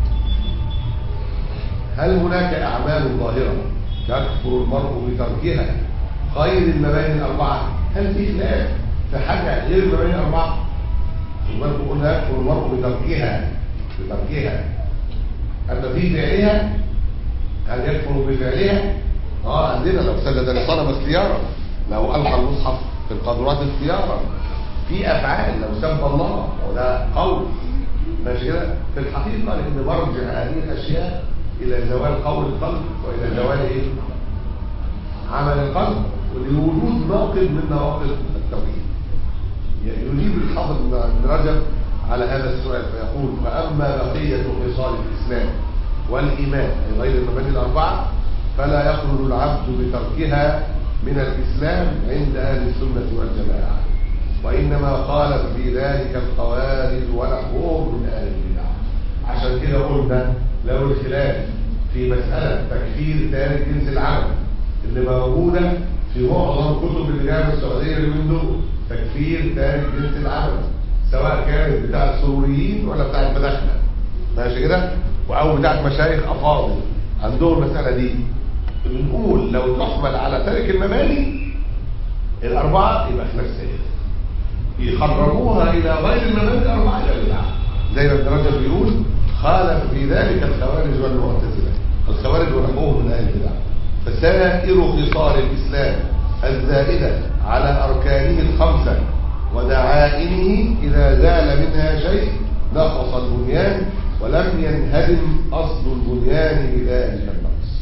هل هناك اعمال ظاهره يكفر المرء بتركها خير المباني الاربعه هل في خلاف في حاجه غير المباني الاربعه المرء قلنا يكفر المرء بتركها بتركها اما في فعلها هل يكفر بفعلها اه عندنا لو سجد لصنم اختيارا لو القى المصحف في القدرات اختيارا في افعال لو سب الله وده قول ماشي كده في الحقيقه لان مرجع هذه الاشياء الى زوال قول القلب والى زوال ايه عمل القلب ولوجود ناقض من نواقض التوحيد يجيب الحافظ بن رجب على هذا السؤال فيقول فأما بقية خصال الإسلام والإيمان أي غير المباني الأربعة فلا يخرج العبد بتركها من الإسلام عند أهل السنة والجماعة وإنما خالف في ذلك الخوارج ونحوهم من أهل البدع عشان كده قلنا لو الخلاف في مسألة تكفير تارك جنس العمل اللي موجودة في معظم كتب الإجابة السعودية اللي من دول تكفير تارك جنس العمل سواء كانت بتاع السروريين ولا بتاع المداخلة ماشي كده او بتاعت مشايخ افاضل عندهم المسألة دي بنقول لو تحمل على تارك المباني الأربعة يبقى خلاف سائل يخرجوها إلى غير المباني الأربعة إلى بدعة زي ما ابن رجب بيقول خالف في ذلك الخوارج والمعتزلة الخوارج ونحوهم من أهل البدع فسائر خصال الإسلام الزائدة على أركانه الخمسة ودعائمه إذا زال منها شيء نقص البنيان ولم ينهدم أصل البنيان بذلك النقص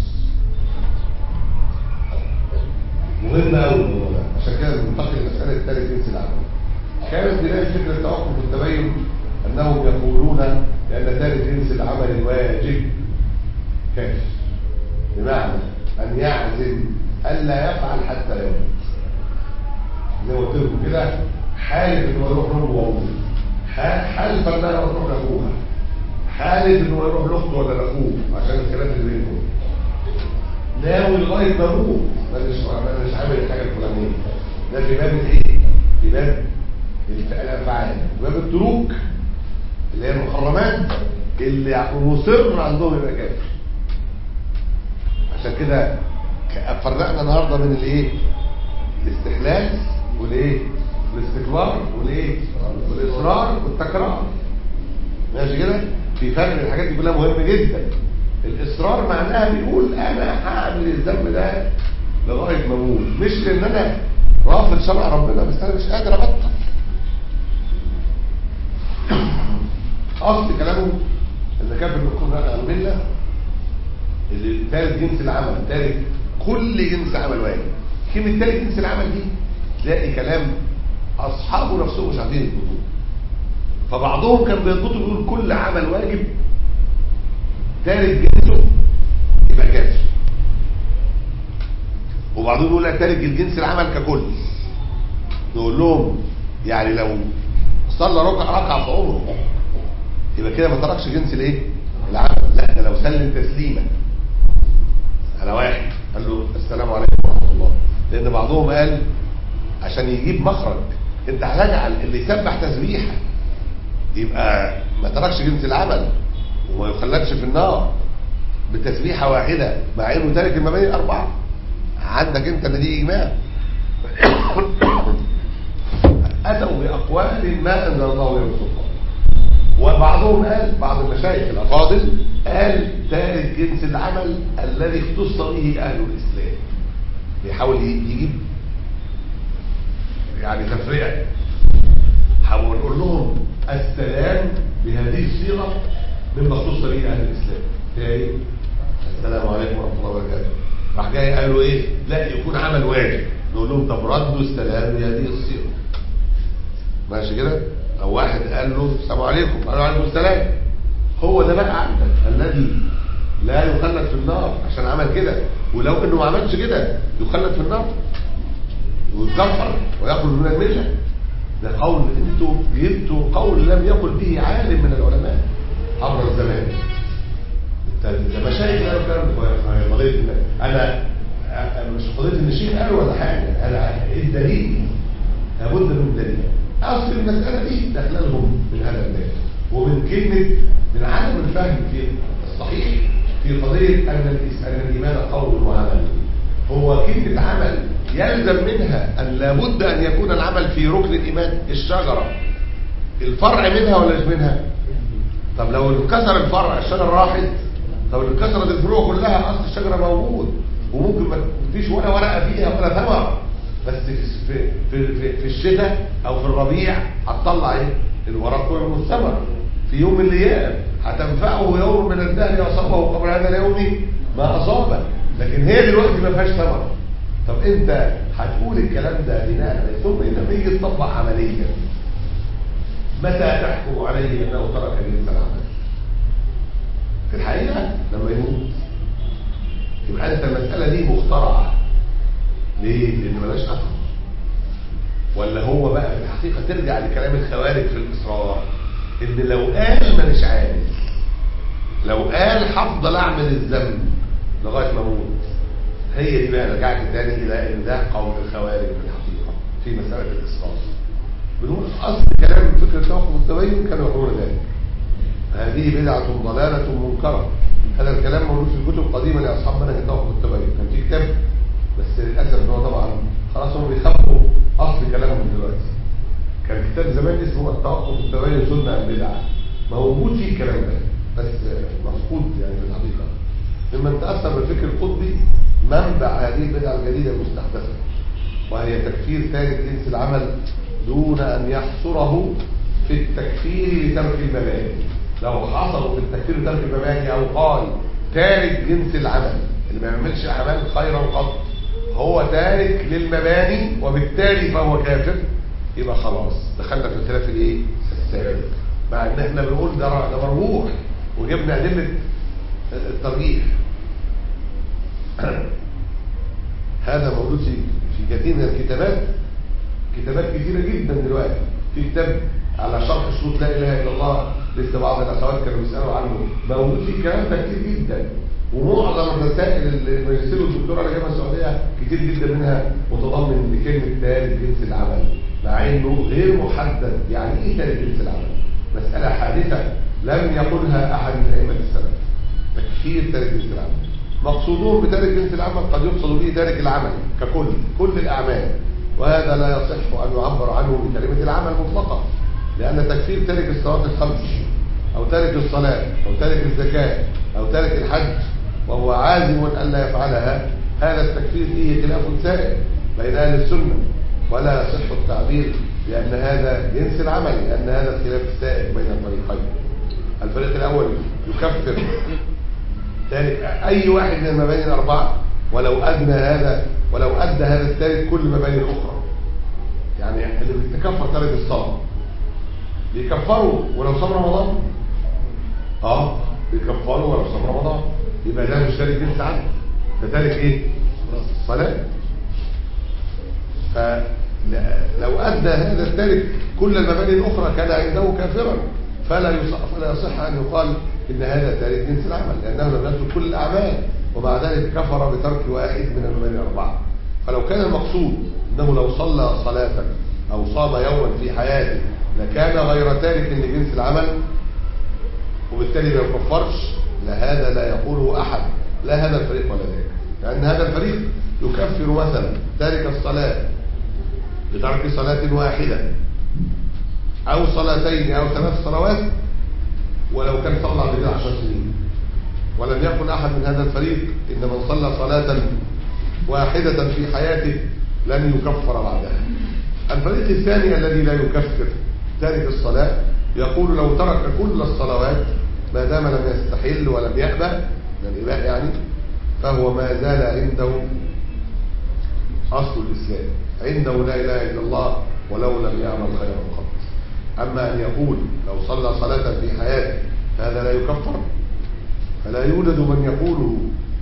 مهم قوي الموضوع ده عشان كده بننتقل لمسألة تارك جنس العمل كانت بداية فكرة التوقف والتبين أنهم يقولون لأن تارك جنس العمل الواجب كافر بمعنى أن يعزم ألا يفعل حتى يموت زي ما قلت لكم كده حالف انه يروح له وامه حالف انها تروح لاخوها حالف انه يروح لاخته ولا لاخوه عشان الكلام اللي بينهم ناوي لغايه ما اموت انا مش انا مش عامل الحاجه الفلانيه ده في باب الايه؟ في باب الافعال باب التروك اللي هي المحرمات اللي مصر عندهم يبقى كافر عشان كده فرقنا النهارده بين الايه؟ الاستحلال والايه؟ الاستكبار والايه والاصرار والتكرار ماشي كده في فرق الحاجات دي كلها مهمه جدا الاصرار معناها بيقول انا هعمل الذنب ده لغايه ما اموت مش لان انا رافض شرع ربنا بس انا مش قادر ابطل اصل كلامه اذا كان بنقول عن المله اللي تارك جنس العمل تارك كل جنس عمل واجب كلمه تارك جنس العمل دي تلاقي كلام اصحابه نفسهم مش عارفين يضبطوه فبعضهم كان بيضبطوا بيقول كل عمل واجب تارك جنسه يبقى كافر وبعضهم يقول لك تارك الجنس العمل ككل نقول لهم يعني لو صلى ركعه ركعه في عمره يبقى كده ما تركش جنس الايه العمل لا ده لو سلم تسليما على واحد قال له السلام عليكم ورحمه الله لان بعضهم قال عشان يجيب مخرج انت هتجعل اللي يسبح تسبيحه يبقى ما تركش جنس العمل وما يخلدش في النار بتسبيحة واحدة مع انه تارك المباني الأربعة عندك انت ان دي إجماع أتوا بأقوال ما أنزل الله بها من سلطان وبعضهم قال بعض المشايخ الأفاضل قال تارك جنس العمل الذي اختص به أهل الإسلام بيحاول يجيب يعني تفريع حاول نقول لهم السلام بهذه الصيغة مما اختص به أهل الإسلام ايه السلام عليكم ورحمة الله وبركاته راح جاي قالوا ايه لا يكون عمل واجب نقول لهم طب ردوا السلام بهذه الصيغة ماشي كده او واحد قال له السلام عليكم قال له عليكم السلام هو ده بقى عندك الذي لا يخلد في النار عشان عمل كده ولو انه ما عملش كده يخلد في النار ويتكفر ويخرج من المله ده قول انتوا جبتوا قول لم يقل به عالم من العلماء عبر الزمان ده مشايخ قالوا الكلام ده قضيه انا مش قضيه ان الشيخ قال ولا حاجه انا الدليل لابد من دليل اصل المساله دي داخله لهم من هذا الباب ومن كلمه من عدم الفهم في الصحيح في قضيه ان ان الايمان قول وعمل هو كلمه عمل يلزم منها ان لابد ان يكون العمل في ركن الايمان الشجره الفرع منها ولا مش منها طب لو انكسر الفرع الشجره راحت طب لو انكسرت الفروع كلها اصل الشجره موجود وممكن ما فيش ولا ورقه فيها ولا ثمر بس في في في, في الشتاء او في الربيع هتطلع ايه الورق والثمر في يوم من الايام هتنفعه يوم من الدهر اصابه قبل هذا اليوم ما اصابه لكن هي دلوقتي ما فيهاش ثمر طب انت هتقول الكلام ده بناء ثم انت تيجي تطبق عمليا متى تحكم عليه انه ترك جنس العمل في الحقيقه لما يموت يبقى انت المساله دي مخترعه ليه؟ لان ملاش اثر ولا هو بقى في الحقيقه ترجع لكلام الخوارج في الاصرار ان لو قال مانيش عارف لو قال هفضل اعمل الذنب لغايه ما اموت هي دي بقى رجعت تاني الى ان ده قول الخوارج في الحقيقه في مساله الاصرار بنقول اصل كلام فكره توقف التبين كانوا يقولون ذلك هذه بدعه ضلاله منكره هذا الكلام موجود في الكتب قديما لاصحاب منهج توقف التبين كان في كتاب بس للاسف ان هو طبعا خلاص هم بيخافوا اصل كلامهم دلوقتي كان كتاب زمان اسمه التوقف التبين سنه ام بدعه موجود فيه الكلام ده بس مفقود يعني في الحقيقه ممن تاثر بالفكر القطبي منبع هذه البدعه الجديده المستحدثه وهي تكفير تارك جنس العمل دون ان يحصره في التكفير لترك المباني لو حصروا في التكفير لترك المباني او قال تارك جنس العمل اللي ما يعملش اعمال خيرا قط هو تارك للمباني وبالتالي فهو كافر يبقى خلاص دخلنا في الخلاف الايه السابق مع ان احنا بنقول ده ده مرجوح وجبنا ادله الترجيح هذا موجود في في كثير من الكتابات كتابات كثيره جدا دلوقتي في كتاب على شرح شروط لا اله الا الله لسه بعض الاخوات كانوا بيسالوا عنه موجود فيه الكلام ده كتير جدا ومعظم الرسائل الماجستير والدكتوراه اللي جابها السعوديه كتير جدا منها متضمن لكلمه تارك جنس العمل مع انه غير محدد يعني ايه تارك جنس العمل مساله حادثه لم يقلها احد من ائمه السلف تكفير تارك جنس العمل مقصودون بتارك جنس العمل قد يقصد به تارك العمل ككل كل الاعمال وهذا لا يصح ان يعبر عنه بكلمه العمل مطلقا لان تكفير تارك الصلاه الخمس او تارك الصلاه او تارك الزكاه او تارك الحج وهو عازم الا يفعلها هذا التكفير فيه خلاف سائر بين اهل السنه ولا يصح التعبير بان هذا جنس العمل لان هذا الخلاف السائر بين الفريقين الفريق الاول يكفر تارك اي واحد من المباني الاربعه ولو ادنى هذا ولو ادى هذا التارك كل المباني الاخرى يعني اللي بيتكفر تارك الصلاه بيكفروا ولو صام رمضان اه بيكفروا ولو صام رمضان يبقى ده مش تارك جنس عمل ده تارك ايه صلاه فلو ادى هذا التارك كل المباني الاخرى كان عنده كافرا فلا يصح فلا يصح ان يقال ان هذا تارك جنس العمل لانه لم يترك كل الاعمال ومع ذلك كفر بترك واحد من المباني الاربعه فلو كان المقصود انه لو صلى صلاه او صام يوما في حياته لكان غير تارك لجنس العمل وبالتالي ما يكفرش لا هذا لا يقوله أحد لا هذا الفريق ولا ذاك لأن هذا الفريق يكفر مثلا تارك الصلاة بترك صلاة واحدة أو صلاتين أو ثلاث صلوات ولو كان صلى على عشر سنين ولم يكن أحد من هذا الفريق إن من صلى صلاة واحدة في حياته لن يكفر بعدها الفريق الثاني الذي لا يكفر تارك الصلاة يقول لو ترك كل الصلوات ما دام لم يستحل ولم يأبى من الإباء يعني فهو ما زال عنده أصل الإسلام عنده لا إله إلا الله ولو لم يعمل خيرا قط أما أن يقول لو صلى صلاة في حياته فهذا لا يكفر فلا يوجد من يقوله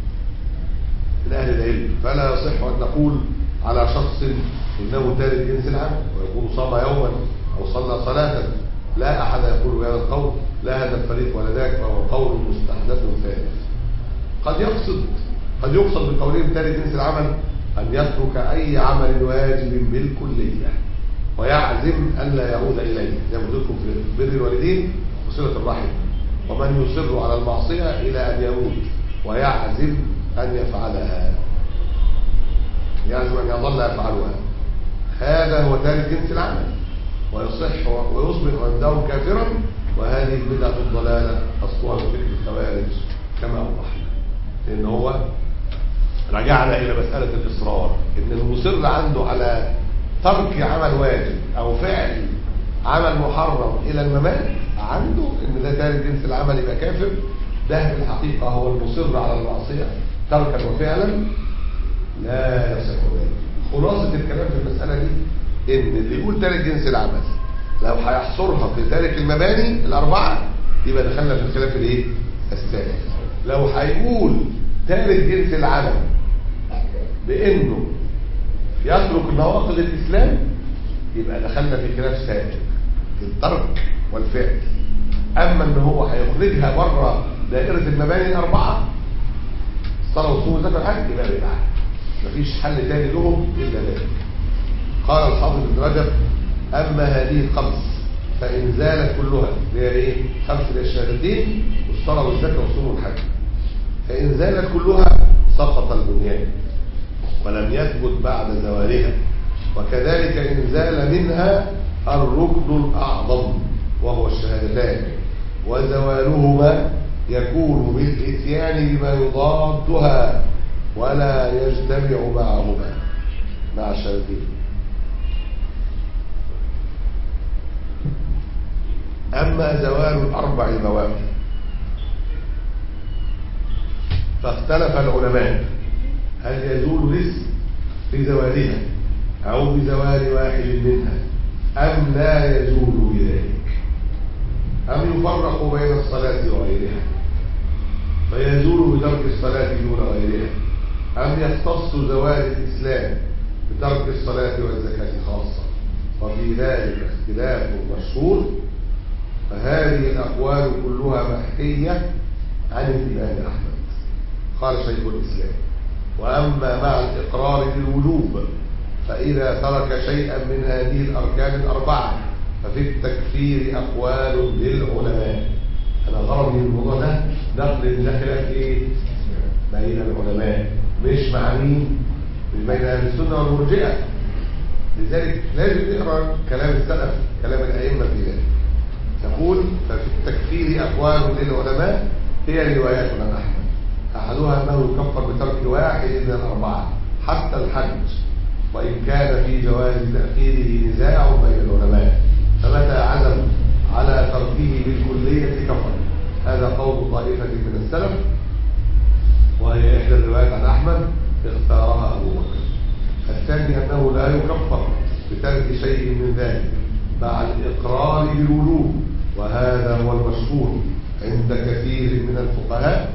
من أهل العلم فلا يصح أن نقول على شخص إنه تارك جنس العمل ويكون صام يوما أو صلى صلاة لا أحد يقول بهذا القول لا هذا الفريق ولا ذاك فهو قول مستحدث ثالث قد يقصد قد يقصد بقولهم تارك جنس العمل أن يترك أي عمل واجب بالكلية ويعزم ألا يعود إليه زي ما قلت لكم في بر الوالدين وصلة الرحم ومن يصر على المعصية إلى أن يموت ويعزم أن يفعلها يعزم أن يظل يفعلها هذا هو تارك جنس العمل ويصح ويصبح عنده كافرا وهذه البدعة الضلالة أصلها من فكر الخوارج كما أوضحنا لأن هو رجعنا إلى مسألة الإصرار إن المصر عنده على ترك عمل واجب أو فعل عمل محرم إلى الممات عنده إن ده تارك جنس العمل يبقى كافر ده في الحقيقة هو المصر على المعصية تركا وفعلا لا يصح ذلك خلاصة الكلام في المسألة دي إن اللي يقول تارك جنس العمل لو هيحصرها في تارك المباني الأربعة يبقى دخلنا في الخلاف الإيه؟ الثالث لو هيقول تارك جنس العمل بانه يترك نواقض الاسلام يبقى دخلنا في خلاف ثابت في الترك والفعل اما ان هو هيخرجها بره دائره المباني الاربعه الصلاه والصوم والزكاه والحج يبقى بدعه مفيش حل تاني لهم الا ذلك قال الحافظ ابن رجب اما هذه الخمس فان زالت كلها اللي هي ايه خمس اللي هي الشهادتين والصلاه والزكاه والصوم والحج فان زالت كلها سقط البنيان ولم يثبت بعد زوالها وكذلك إن زال منها الركن الأعظم وهو الشهادتان وزوالهما يكون بالإتيان بما يضادها ولا يجتمع معهما مع الشهادتين أما زوال الأربع المواقف فاختلف العلماء هل يزول الاسم بزوالها أو بزوال واحد منها أم لا يزول بذلك أم يفرق بين الصلاة وغيرها فيزول بترك الصلاة دون غيرها أم يختص زوال الإسلام بترك الصلاة والزكاة خاصة وفي ذلك اختلاف مشهور فهذه الأقوال كلها محكية عن الإمام أحمد قال شيخ الإسلام وأما مع الإقرار بالوجوب فإذا ترك شيئا من هذه الأركان الأربعة ففي التكفير أقوال للعلماء أنا غرضي من الموضوع ده نقل الخلاف إيه؟ بين العلماء مش مع مين؟ مش بين أهل السنة والمرجئة لذلك لازم نقرأ كلام السلف كلام الأئمة في ذلك تقول ففي التكفير أقوال للعلماء هي روايات عن أحمد أحدها أنه يكفر بترك واحد من الأربعة حتى الحج وإن كان في جواز تأخيره نزاع بين العلماء فمتى عزم على تركه بالكلية كفر هذا قول طائفة من السلف وهي إحدى الروايات عن أحمد اختارها أبو بكر الثاني أنه لا يكفر بترك شيء من ذلك مع الإقرار بالوجوب وهذا هو المشهور عند كثير من الفقهاء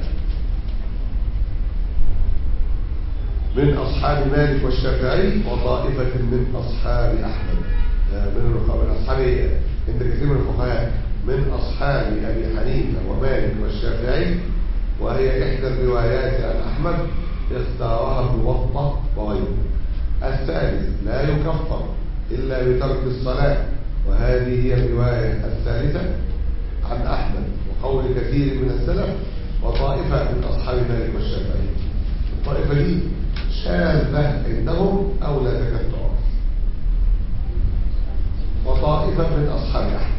من أصحاب مالك والشافعي وطائفة من أصحاب أحمد من أصحاب عند كثير من الفقهاء من أصحاب أبي حنيفة ومالك والشافعي وهي إحدى الروايات عن أحمد اختارها الموطأ وغيره الثالث لا يكفر إلا بترك الصلاة وهذه هي الرواية الثالثة عن أحمد وقول كثير من السلف وطائفة من أصحاب مالك والشافعي الطائفة دي شاذة عندهم أو لا تكاد تعرف وطائفة من أصحاب أحمد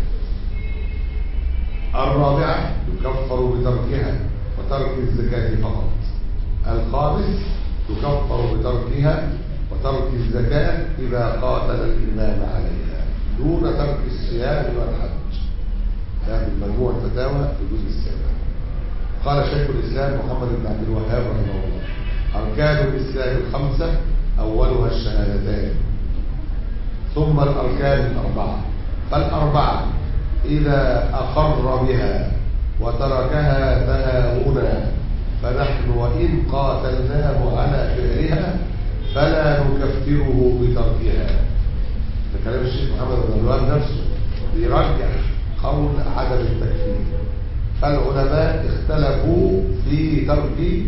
الرابعة يكفر بتركها وترك الزكاة فقط الخامس يكفر بتركها وترك الزكاة إذا قاتل الإمام عليها دون ترك الصيام والحج هذه مجموعة فتاوى في الجزء السابع قال شيخ الإسلام محمد بن عبد الوهاب رحمه الله أركان الإسلام الخمسة أولها الشهادتان ثم الأركان الأربعة فالأربعة إذا أقر بها وتركها تهاونا فنحن وإن قاتلناه على فعلها فلا نكفره بتركها ده كلام الشيخ محمد بن الوهاب نفسه بيرجح قول عدم التكفير فالعلماء اختلفوا في ترك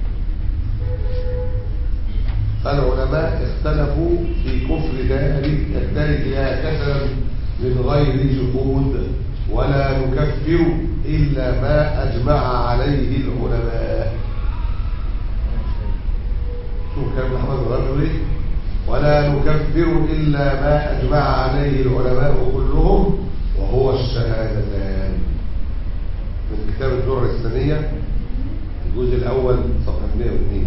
فالعلماء اختلفوا في كفر ذلك التارك لها كسلا من غير جهود ولا نكفر إلا ما أجمع عليه العلماء شوف كلام محمد الغرب ايه ولا نكفر إلا ما أجمع عليه العلماء كلهم وهو الشهادتان من كتاب الدرة الثانية الجزء الأول صفحة 102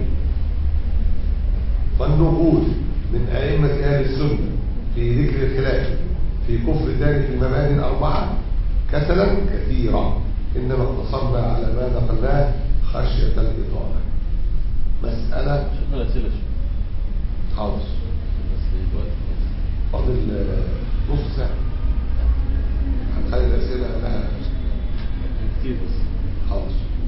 والنقول من أئمة أهل السنة في ذكر الخلاف في كفر ذلك المباني الأربعة كسلا كثيرا إنما اقتصرنا على ما نقلناه خشية الإطالة مسألة شوفنا الأسئلة شوف حاضر بس دلوقتي فاضل آه، نص ساعة هنخلي الأسئلة لها كتير بس حاضر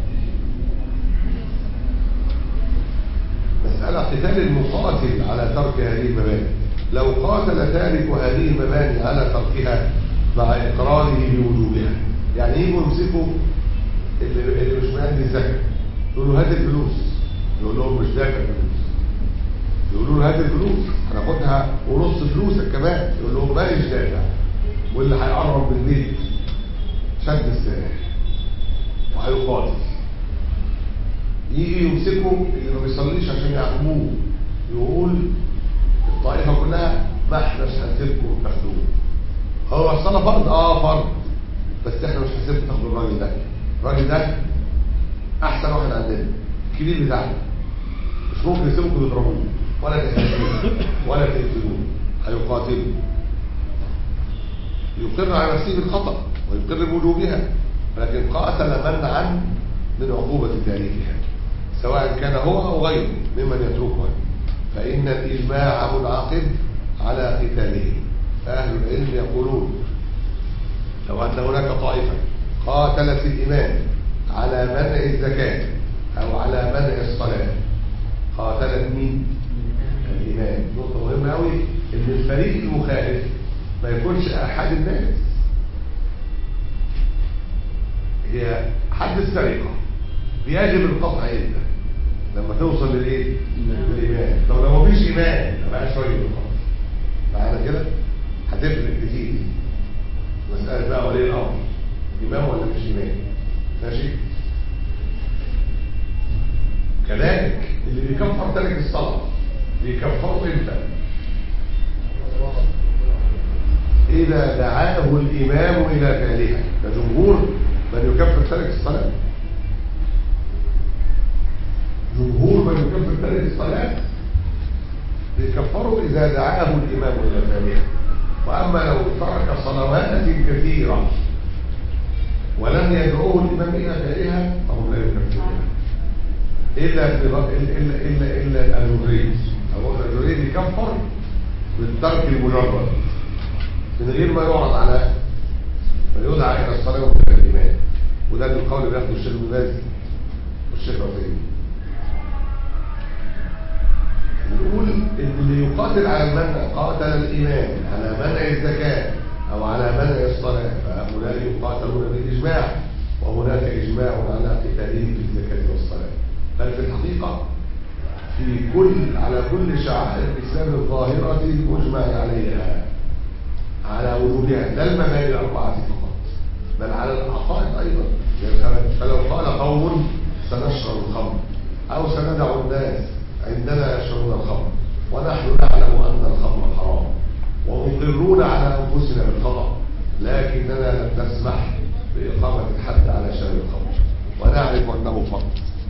مسألة قتال المقاتل على ترك هذه المباني لو قاتل تارك هذه المباني على تركها مع إقراره بوجوبها يعني يجوا يمسكوا اللي, اللي مش مادي الزكاة يقولوا هات الفلوس يقول لهم مش زكاة فلوس يقولوا له هات الفلوس هناخدها ونص فلوسك كمان يقول لهم ماليش دافع واللي هيقرب من البيت شد السلاح وهيقاتل يجي يمسكوا اللي ما بيصليش عشان يعاقبوه يقول الطائفه كلها ما احناش هنسيبكم تاخدوه هو الصلاه فرض اه فرض بس احنا مش هنسيبكم تاخدوا الراجل ده الراجل ده احسن واحد عندنا الكبير بتاعنا مش ممكن يسيبكم تضربوه ولا تهزموه ولا تقتلوه هيقاتلوا يقر على نفسه بالخطأ ويقر بوجوبها لكن قاتل منعا من عقوبة تاريخها سواء كان هو أو غيره ممن يتركها فإن الإجماع منعقد على قتاله فأهل العلم يقولون لو أن هناك طائفة قاتلت الإمام على منع الزكاة أو على منع الصلاة قاتلت مين؟ الإمام نقطة مهمة أوي إن الفريق المخالف ما يكونش أحد الناس هي حد السرقة بيجب القطع إمتى لما توصل للإيه؟ للإمام طب لو مفيش إمام ما بقاش راجل القطع معانا كده هتفرق كتير مسألة بقى ولي الأمر إمام ولا مش إمام ماشي كذلك اللي بيكفر ترك الصلاة بيكفروا امتى إذا دعاه الإمام إلى فعلها كجمهور من يكفر ترك الصلاة جمهور من يكفر ترك الصلاة بيكفروا إذا دعاه الإمام إلى فعلها وأما لو ترك صلوات كثيرة ولم يدعوه الإمام إلى فعلها فهم لا يكفرون إلا إلا إلا إلا, إلا الأجورين أو الأجورين يكفر بالترك المجرد من غير ما يعرض على ما يدعى إلى الصلاة وكذا الإمام وده من القول اللي بياخده الشيخ ابن باز والشيخ عثيمين بنقول ان اللي يقاتل على المنع قاتل الامام على منع الزكاه او على منع الصلاه فهؤلاء يقاتلون بالاجماع وهناك اجماع على قتالهم بالزكاه والصلاه بل في الحقيقه في كل على كل شعائر الاسلام الظاهره مجمع عليها على وجودها لا المباني الاربعه فقط بل على العقائد ايضا فلو قال قوم سنشرب الخمر أو سندع الناس عندنا يشربون الخمر ونحن نعلم أن الخمر حرام ومقرون على أنفسنا بالخطأ لكننا لم نسمح بإقامة الحد على شرب الخمر ونعرف أنه فرض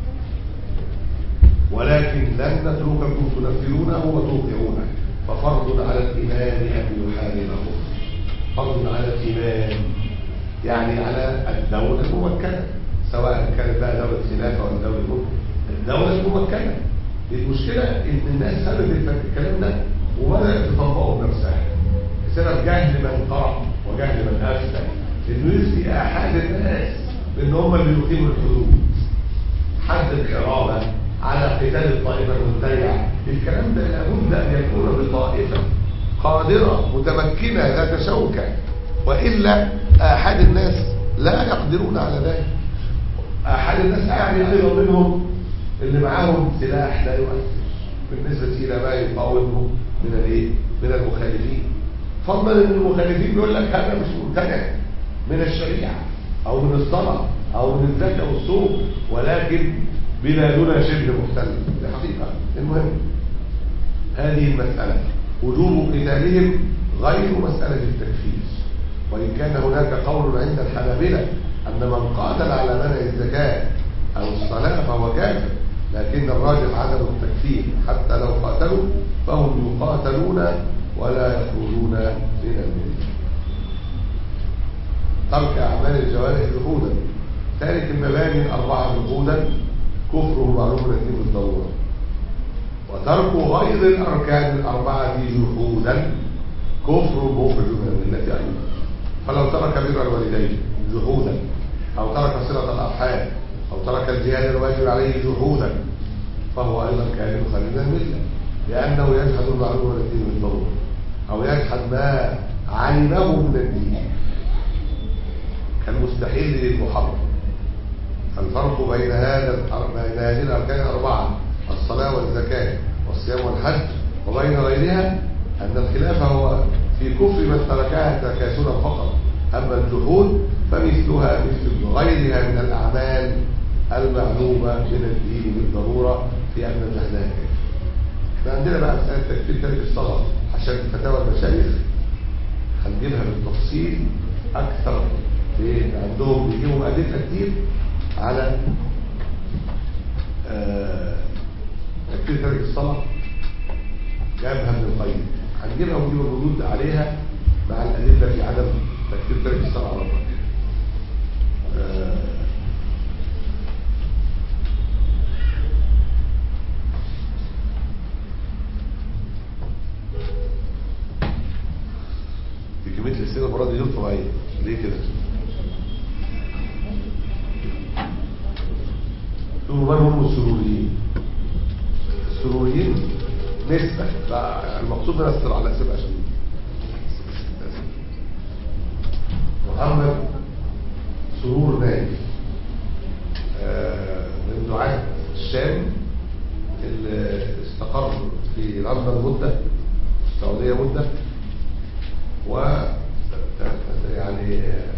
ولكن لن نترككم تنفذونه وتوقعونه ففرض على الإمام أن يحاربه فرض على الإمام يعني على الدولة الممكنة سواء كانت بقى دولة خلافة ولا دولة ملك الدولة الممكنة المشكلة إن الناس سببت الكلام ده وبدأت تطبقه بنفسها بسبب جهل من قرأ وجهل من أفتى إنه يسقي أحد الناس بإن هم اللي يقيموا الحدود حد الحرابة على قتال الطائفة المبتدعة الكلام ده لابد أن يكون بطائفة قادرة متمكنة ذات شوكة وإلا أحد الناس لا يقدرون على ذلك أحد الناس يعني أيضا منهم اللي معاهم سلاح لا يؤثر بالنسبة إلى ما يقاومه من الايه؟ من المخالفين فضلا ان المخالفين بيقول لك هذا مش ممتنع من الشريعة او من الصلاة او من الزكاة والصوم ولكن بلادنا شبه مختلف دي حقيقة المهم هذه المسألة وجوب قتالهم غير مسألة التكفير وإن كان هناك قول عند الحنابلة أن من قاتل على منع الزكاة أو الصلاة فهو كافر لكن الراجح عدم التكفير حتى لو قاتلوا فهم يقاتلون ولا يخرجون من المله ترك أعمال الجوارح جحودا تارك المباني الأربعة جحودا كفره معلوم الاثنين بالضرورة وترك غير الأركان الأربعة جحودا كفر مخرج من الملة أيضا فلو ترك بر الوالدين جحودا أو ترك صلة الأرحام أو ترك الجهاد الواجب عليه جحودا فهو أيضا كافر خارج من الملة لأنه يجحد المعلومة التي بالضرورة أو يجحد ما علمه من الدين كالمستحيل للمحرم الفرق بين هذا بين هذه الأركان الأربعة الصلاة والزكاة والصيام والحج وبين غيرها أن الخلاف هو في كفر من تركها تكاسلا فقط أما الجحود فمثلها مثل غيرها من الأعمال المعلومة من الدين بالضرورة في أن جهلها احنا عندنا بقى مسألة تكفير تارك الصلاة عشان فتاوى المشايخ هنجيبها بالتفصيل أكثر لأن عندهم بيجيبوا أدلة كتير على آه، تكفير تارك الصلاة جابها ابن القيم هنجيبها ونجيب الردود عليها مع الأدلة في عدم تكفير تارك الصلاة على الله آه، دي كمية الأسئلة المرة دي غير طبيعية ليه كده؟ شوفوا من هم السروريين السروريين نسبة لا، المقصود من أسر على سبع شديد محمد سرور ناجي آه، من دعاة الشام اللي استقر في لندن مدة السعودية مدة و يعني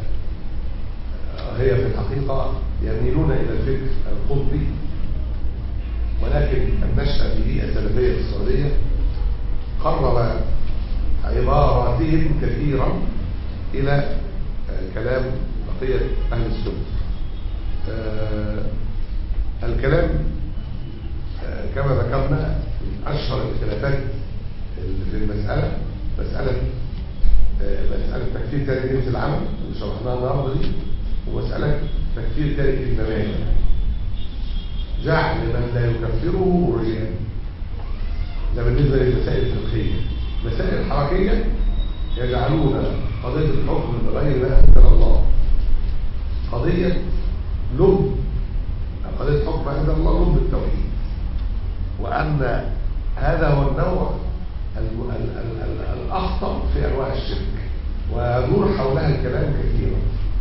هي في الحقيقة يميلون إلى الفكر القطبي ولكن النشأة في بيئة سلفية في السعودية قرب عباراتهم كثيرا إلى كلام بقية أهل السنة آه، الكلام آه، كما ذكرنا من أشهر الخلافات اللي في المسألة مسألة آه، مسألة تكفير تارك جنس العمل اللي شرحناها النهارده دي ومسألة تكفير تارك المباني جعل من لا يكفره مرجئا ده بالنسبة للمسائل الفقهية المسائل الحركية يجعلون قضية الحكم بغير ما أنزل الله قضية لب قضية حكم عند الله لب التوحيد وأن هذا هو النوع ال- ال- ال- ال- الأخطر في أنواع الشرك ويدور حولها الكلام كثيرا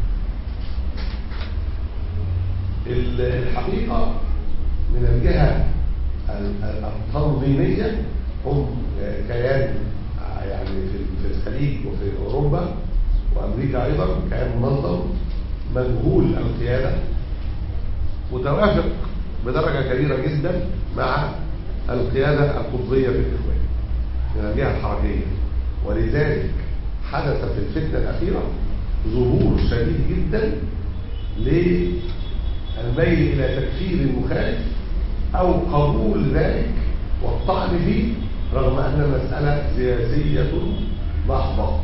ال- الحقيقة من الجهة ال- ال- التنظيمية هم كيان يعني في في الخليج وفي أوروبا وأمريكا أيضا كيان منظم مجهول القيادة متوافق بدرجة كبيرة جدا مع القيادة القطبية في الإخوان من الجهة الحركية ولذلك حدث في الفتنة الأخيرة ظهور شديد جدا للميل إلى تكفير المخالف أو قبول ذلك والطعن فيه رغم أن المسألة سياسية محضة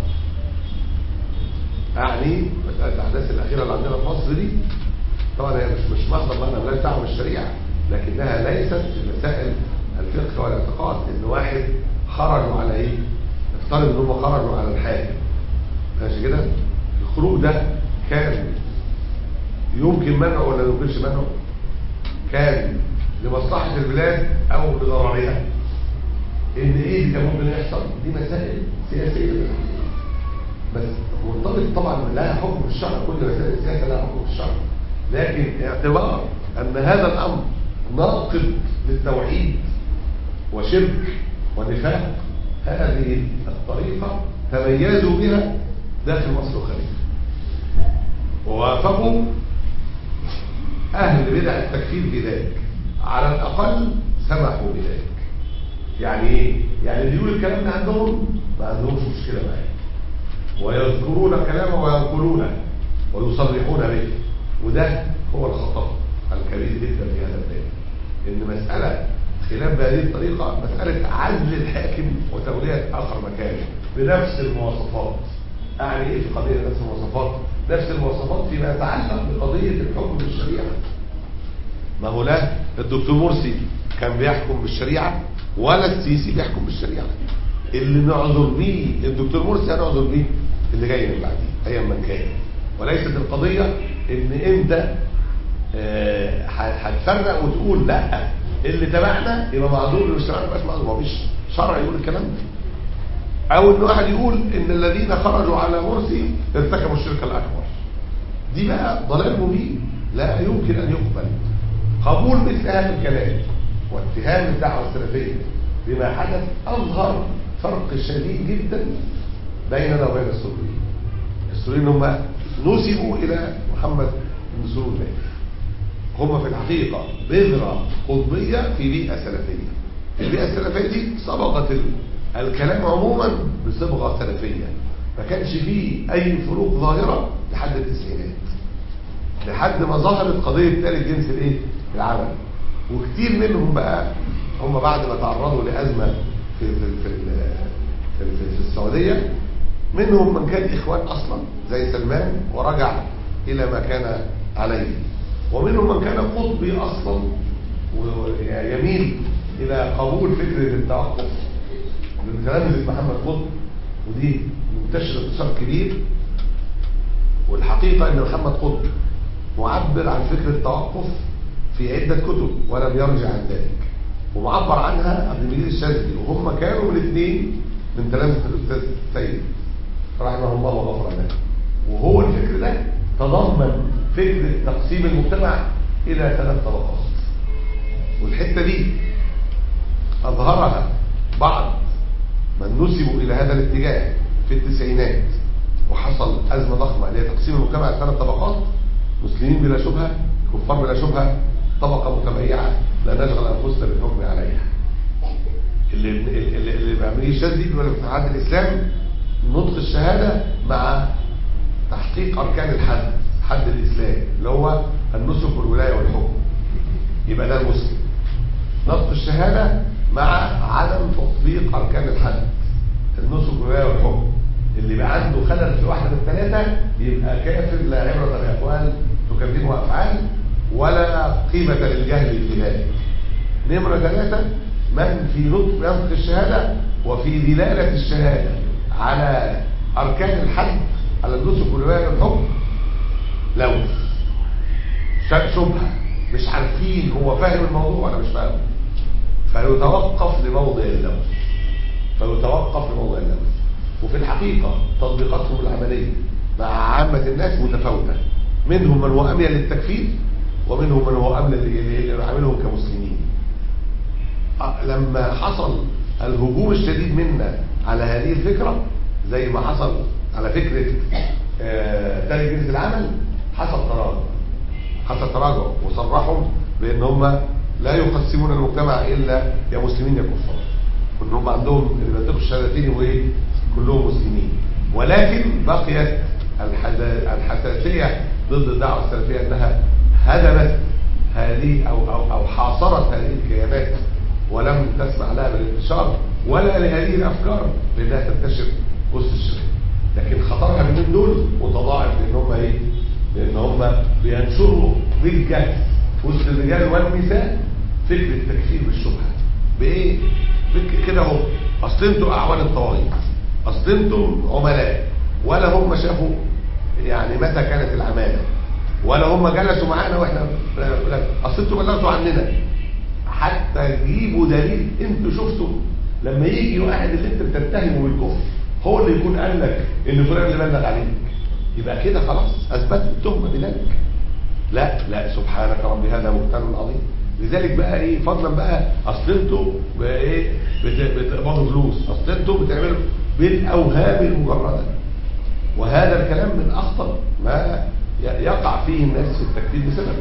أعني مسألة الأحداث الأخيرة اللي عندنا في مصر دي طبعا هي مش مش محضر لأنها مالهاش دعوة بالشريعة لكنها ليست في مسائل الفقه والاعتقاد إن واحد خرجوا على إيه؟ افترض إن هم خرجوا على الحاكم ماشي كده؟ الخروج ده كان يمكن منعه ولا ما يمكنش منعه؟ كان لمصلحة البلاد أو لضررها إن إيه اللي كان ممكن يحصل؟ دي مسائل سياسية بس مرتبط طبعا لها حكم في الشرع كل مسائل السياسه لها حكم في الشرع لكن اعتبار ان هذا الامر ناقض للتوحيد وشرك ونفاق هذه الطريقه تميزوا بها داخل مصر وخارجها ووافقوا اهل بدع التكفير بذلك على الاقل سمحوا بذلك يعني ايه يعني اللي يقول الكلام ده عندهم ما عندهمش مشكله معاه ويذكرون كلامه وينقلونه ويصرحون به وده هو الخطأ الكبير جدا في هذا الباب ان مسألة خلاف بهذه الطريقة مسألة عزل الحاكم وتولية آخر مكانه بنفس المواصفات أعني إيه في قضية نفس المواصفات نفس المواصفات فيما يتعلق بقضية الحكم بالشريعة ما هو لا الدكتور مرسي كان بيحكم بالشريعة ولا السيسي بيحكم بالشريعة اللي نعذر بيه الدكتور مرسي هنعذر بيه اللي جاي من بعديه ايا من كان وليست القضية ان انت آه، هتفرق وتقول لا اللي تبعنا يبقى معذور اللي مش تبعنا يبقاش معذور ما فيش شرع يقول الكلام ده او ان واحد يقول ان الذين خرجوا على مرسي ارتكبوا الشرك الاكبر دي بقى ضلال مبين لا يمكن ان يقبل قبول مثل هذا الكلام واتهام الدعوه السلفيه بما حدث اظهر فرق شديد جدا بيننا وبين السوريين السوريين هم نسبوا الى محمد بن سرور الله هم في الحقيقة بذرة قطبية في بيئة سلفية البيئة السلفية دي صبغت ال- الكلام عموما بصبغة سلفية ما كانش فيه أي فروق ظاهرة لحد التسعينات لحد ما ظهرت قضية ثالث جنس الايه؟ العمل وكتير منهم بقى هم بعد ما تعرضوا لأزمة في في في, في, في, في السعودية منهم من كان إخوان أصلا زي سلمان ورجع إلى ما كان عليه ومنهم من كان قطبي أصلا ويميل إلى قبول فكرة التوقف من تلامذة محمد قطب ودي منتشرة انتشار كبير والحقيقة أن محمد قطب معبر عن فكرة التوقف في عدة كتب ولم يرجع عن ذلك ومعبر عنها عبد المجيد الشاذلي وهم كانوا الاثنين من تلامذة الأستاذ سيد رحمه الله وغفر له وهو الفكر ده تضمن فكرة تقسيم المجتمع إلى ثلاث طبقات والحتة دي أظهرها بعض من نسبوا إلى هذا الاتجاه في التسعينات وحصل أزمة ضخمة اللي هي تقسيم المجتمع إلى ثلاث طبقات مسلمين بلا شبهة كفار بلا شبهة طبقة متبيعة لا نشغل أنفسنا بالحكم عليها اللي اللي اللي بيعمليه الشاذلي بيقول في عهد الإسلام نطق الشهادة مع تحقيق أركان الحد حد الإسلام اللي هو النسك والولاية والحكم يبقى ده المسلم نطق الشهادة مع عدم تطبيق أركان الحد النسك والولاية والحكم اللي يبقى عنده خلل في واحدة من الثلاثة يبقى كافر لا عبرة بأقوال تكذبه أفعال ولا قيمة للجهل في ذلك نمرة ثلاثة من في نطق ينطق الشهادة وفي دلالة الشهادة على أركان الحد على النسك والولاية والحكم لوث شبهة مش عارفين هو فاهم الموضوع ولا مش فاهم فيتوقف لموضع اللوث فيتوقف لموضع اللوث وفي الحقيقة تطبيقاتهم العملية مع عامة الناس متفاوتة منهم من هو أميل للتكفير ومنهم من هو أميل اللي يعاملهم كمسلمين أه، لما حصل الهجوم الشديد منا على هذه الفكرة زي ما حصل على فكرة آه، تاني جنس العمل حصل تراجع حصل تراجع وصرحوا بان هم لا يقسمون المجتمع الا يا مسلمين يا كفار وان هم عندهم اللي بينطقوا الشهادتين وايه كلهم مسلمين ولكن بقيت الحد- الحساسيه ضد الدعوه السلفيه انها هدمت هذه او او او حاصرت هذه الكيانات ولم تسمح لها بالانتشار ولا لهذه الافكار بانها تنتشر وسط الشباب لكن خطرها من دول متضاعف لان هم ايه؟ لان هم بينشروا بالجهل وسط الرجال والنساء فكر التكفير بالشبهه بايه؟ فكر كده اهو اصل انتوا اعوان الطواغيت اصل انتوا عملاء ولا هم شافوا يعني متى كانت العماله ولا هم جلسوا معانا واحنا اصل انتوا بلغتوا عننا حتى تجيبوا دليل انتوا شفتوا لما يجي واحد اللي انت بتتهمه بالكفر هو اللي يكون قال لك ان فلان اللي بلغ عليك يبقى كده خلاص اثبت التهمه بذلك لا لا سبحانك رب هذا مختل عظيم لذلك بقى ايه فضلا بقى اصل انتوا بقى ايه بت- بتقبضوا فلوس اصل انتوا بتعملوا بالاوهام المجرده وهذا الكلام من اخطر ما ي- يقع فيه الناس في التكفير بسببه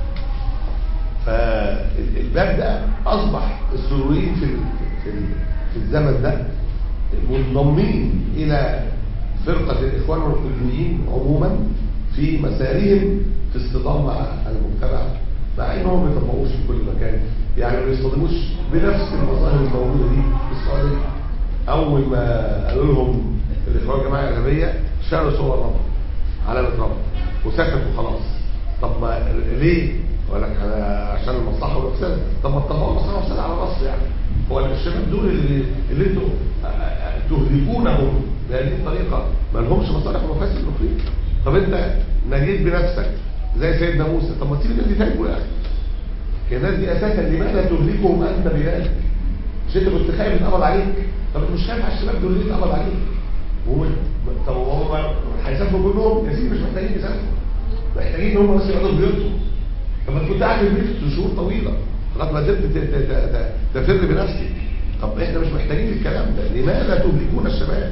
فالباب ده اصبح السوريين في ال- في ال- في الزمن ده منضمين الى فرقه الاخوان والكليين عموما في مسارهم في اصطدام مع المجتمع مع انهم ما بيطبقوش في كل مكان يعني ما بيصطدموش بنفس المظاهر الموجوده دي في السعوديه اول ما قالوا لهم الاخوان الجماعه الارهابيه شالوا صور ربط علامه ربط وسكتوا خلاص طب ما ليه؟ يقول لك أنا عشان المصلحه والمفسده طب ما تطبقوا المصلحه والمفسده على مصر يعني هو الشباب دول اللي اللي انتوا آه، آه، تهلكونهم بهذه الطريقه ما لهمش مصالح ومفاسد اخرى طب انت نجيت بنفسك زي سيدنا موسى طب ما تسيب الناس دي تاكل يا اخي هي الناس دي اساسا لماذا تهلكهم انت بذلك؟ مش انت كنت خايف يتقبض عليك طب انت مش خايف على الشباب دول ليه يتقبض عليك؟ وهو طب هو هيسافروا كلهم يا سيدي مش محتاجين يسافروا محتاجين ان هم بس يقعدوا في بيوتهم طب ما انت كنت قاعد في البيت شهور طويله لغايه ما قدرت ت- ت- ت- تفر بنفسك طب احنا مش محتاجين الكلام ده لماذا تهلكون الشباب؟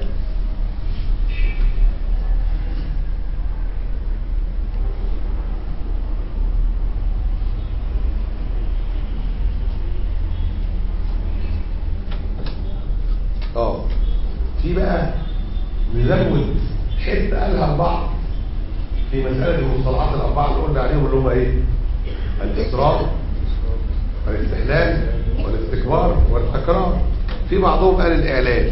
اه في بقى نزود حته قالها البعض في مساله المصطلحات الاربعه اللي قلنا عليهم اللي هم ايه؟ الاصرار والاستحلال والاستكبار والتكرار في بعضهم قال الاعلان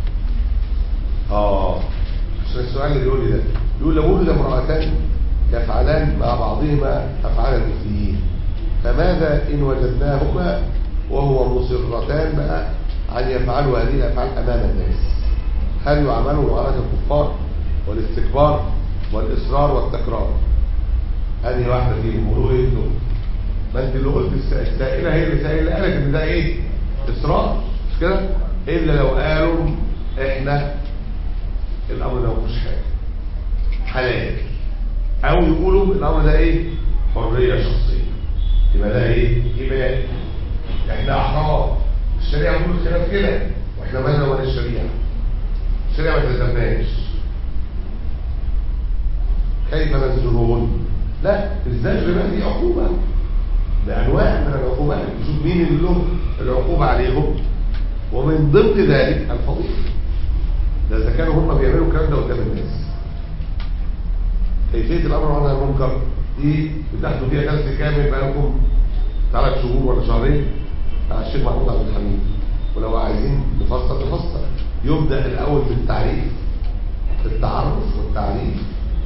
اه عشان السؤال اللي بيقول لي ده يقول لو ولد امرأتان يفعلان مع بعضهما افعال المثليين فماذا ان وجدناهما وهو مصرتان بقى ان يفعلوا هذه الافعال امام الناس هل يعملوا معامله الكفار والاستكبار والاصرار والتكرار هذه واحده فيهم قولوا ايه دول ما انت اللي قلت الس- السائله هي اللي سائله قالت ان ده ايه اصرار مش كده الا لو قالوا احنا الامر ده مش حاجه حلال او يقولوا الامر ده ايه حريه شخصيه يبقى ده ايه اباحه احنا احرار الشريعه بتقول الخلاف كده واحنا مالنا ولا الشريعه الشريعه ما تلزمناش كيف نزجرون لا الزجر بقى دي عقوبه بانواع من العقوبات نشوف مين اللي له العقوبه عليهم ومن ضمن ذلك الفضيله ده اذا كانوا هم بيعملوا الكلام ده قدام الناس كيفيه الامر والنهي عن المنكر دي بتاخدوا فيها درس كامل بقالكم ثلاث شهور ولا شهرين مع الشيخ محمود عبد الحميد ولو عايزين نفسر نفسر يبدا الاول بالتعريف التعرف والتعريف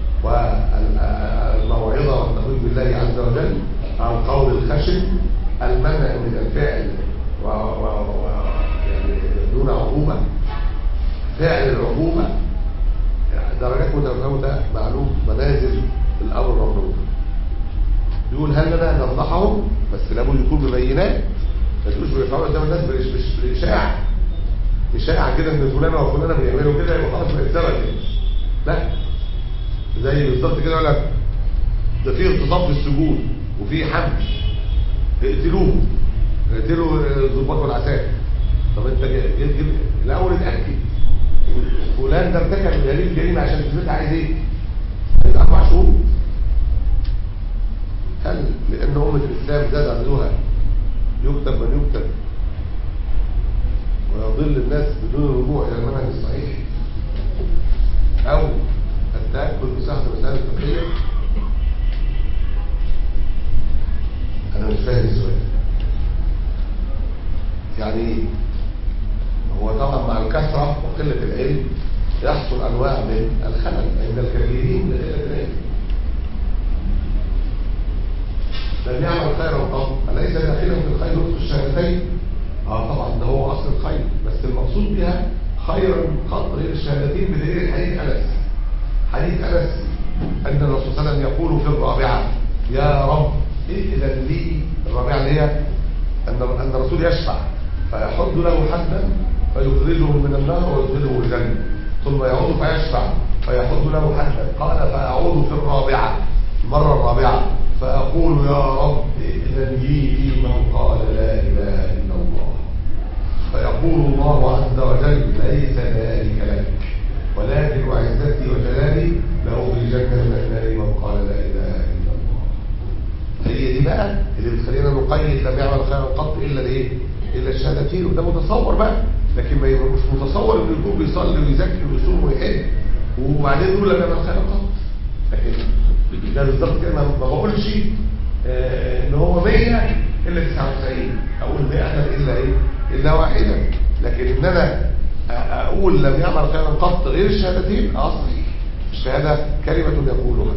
والموعظه والتخويف بالله عز وجل عن قول الخشن المنع من الفعل و... و... و... يعني دون عقوبه فعل العقوبه درجات متفاوته معلوم منازل الامر والنهي يقول هل لنا ان نفضحهم بس لابد يكون ببينات ما تقولوش بيفعلوا قدام الناس مش مش بالاشاعه اشاعه كده ان فلانه وفلانه بيعملوا كده يبقى خلاص بقت ثبت لا زي بالظبط كده يقول لك ده في اغتصاب في السجون وفي حمل اقتلوه اقتلوا الضباط والعساكر طب انت جا- جا- جا- الاول اتاكد فلان ده ارتكب هذه الجريمه عشان تثبت عايز ايه؟ عايز اربع شهور هل لأن أمة الإسلام زاد عددها يكتب من يكتب ويضل الناس بدون الرجوع إلى المنهج الصحيح أو التأكد بصحة المسائل الفقهية أنا مش فاهم السؤال يعني هو طبعا مع الكثرة وقلة العلم يحصل أنواع من الخلل عند الكثيرين لقلة العلم لم يعمل خيرا قط أليس داخلا في الخير نطق الشهادتين؟ اه طبعا ده هو أصل الخير بس المقصود بها خيرا قط غير الشهادتين بدليل حديث أنس حديث أنس أن الرسول صلى الله عليه وسلم يقول في الرابعة يا رب ائذن لي الرابعة اللي هي أن أن الرسول يشفع فيحد له حدا فيخرجه من النار ويدخله الجنة ثم يعود فيشفع فيحد له حدا قال فأعود في الرابعة المرة الرابعة فأقول يا رب ائذن لي في من قال لا إله إلا الله فيقول الله عز وجل ليس ذلك لك ولكن وعزتي وجلالي لأخرجن من النار من قال لا إله إلا الله هي دي بقى اللي بتخلينا نقيد لم يعمل خيرا قط إلا الايه؟ إلا الشهادتين وده متصور بقى لكن ما يبقى مش متصور انه يكون بيصلي ويزكي ويصوم ويحج وبعدين يقول لم يعمل خيرا قط لكن ده بالظبط كده ما ما بقولش آه، ان هو 100 الا 99 اقول 100 الا ايه الا واحدا لكن ان انا أ- اقول لم يعمل خيرا قط غير الشهادتين اه صحيح الشهاده كلمه يقولها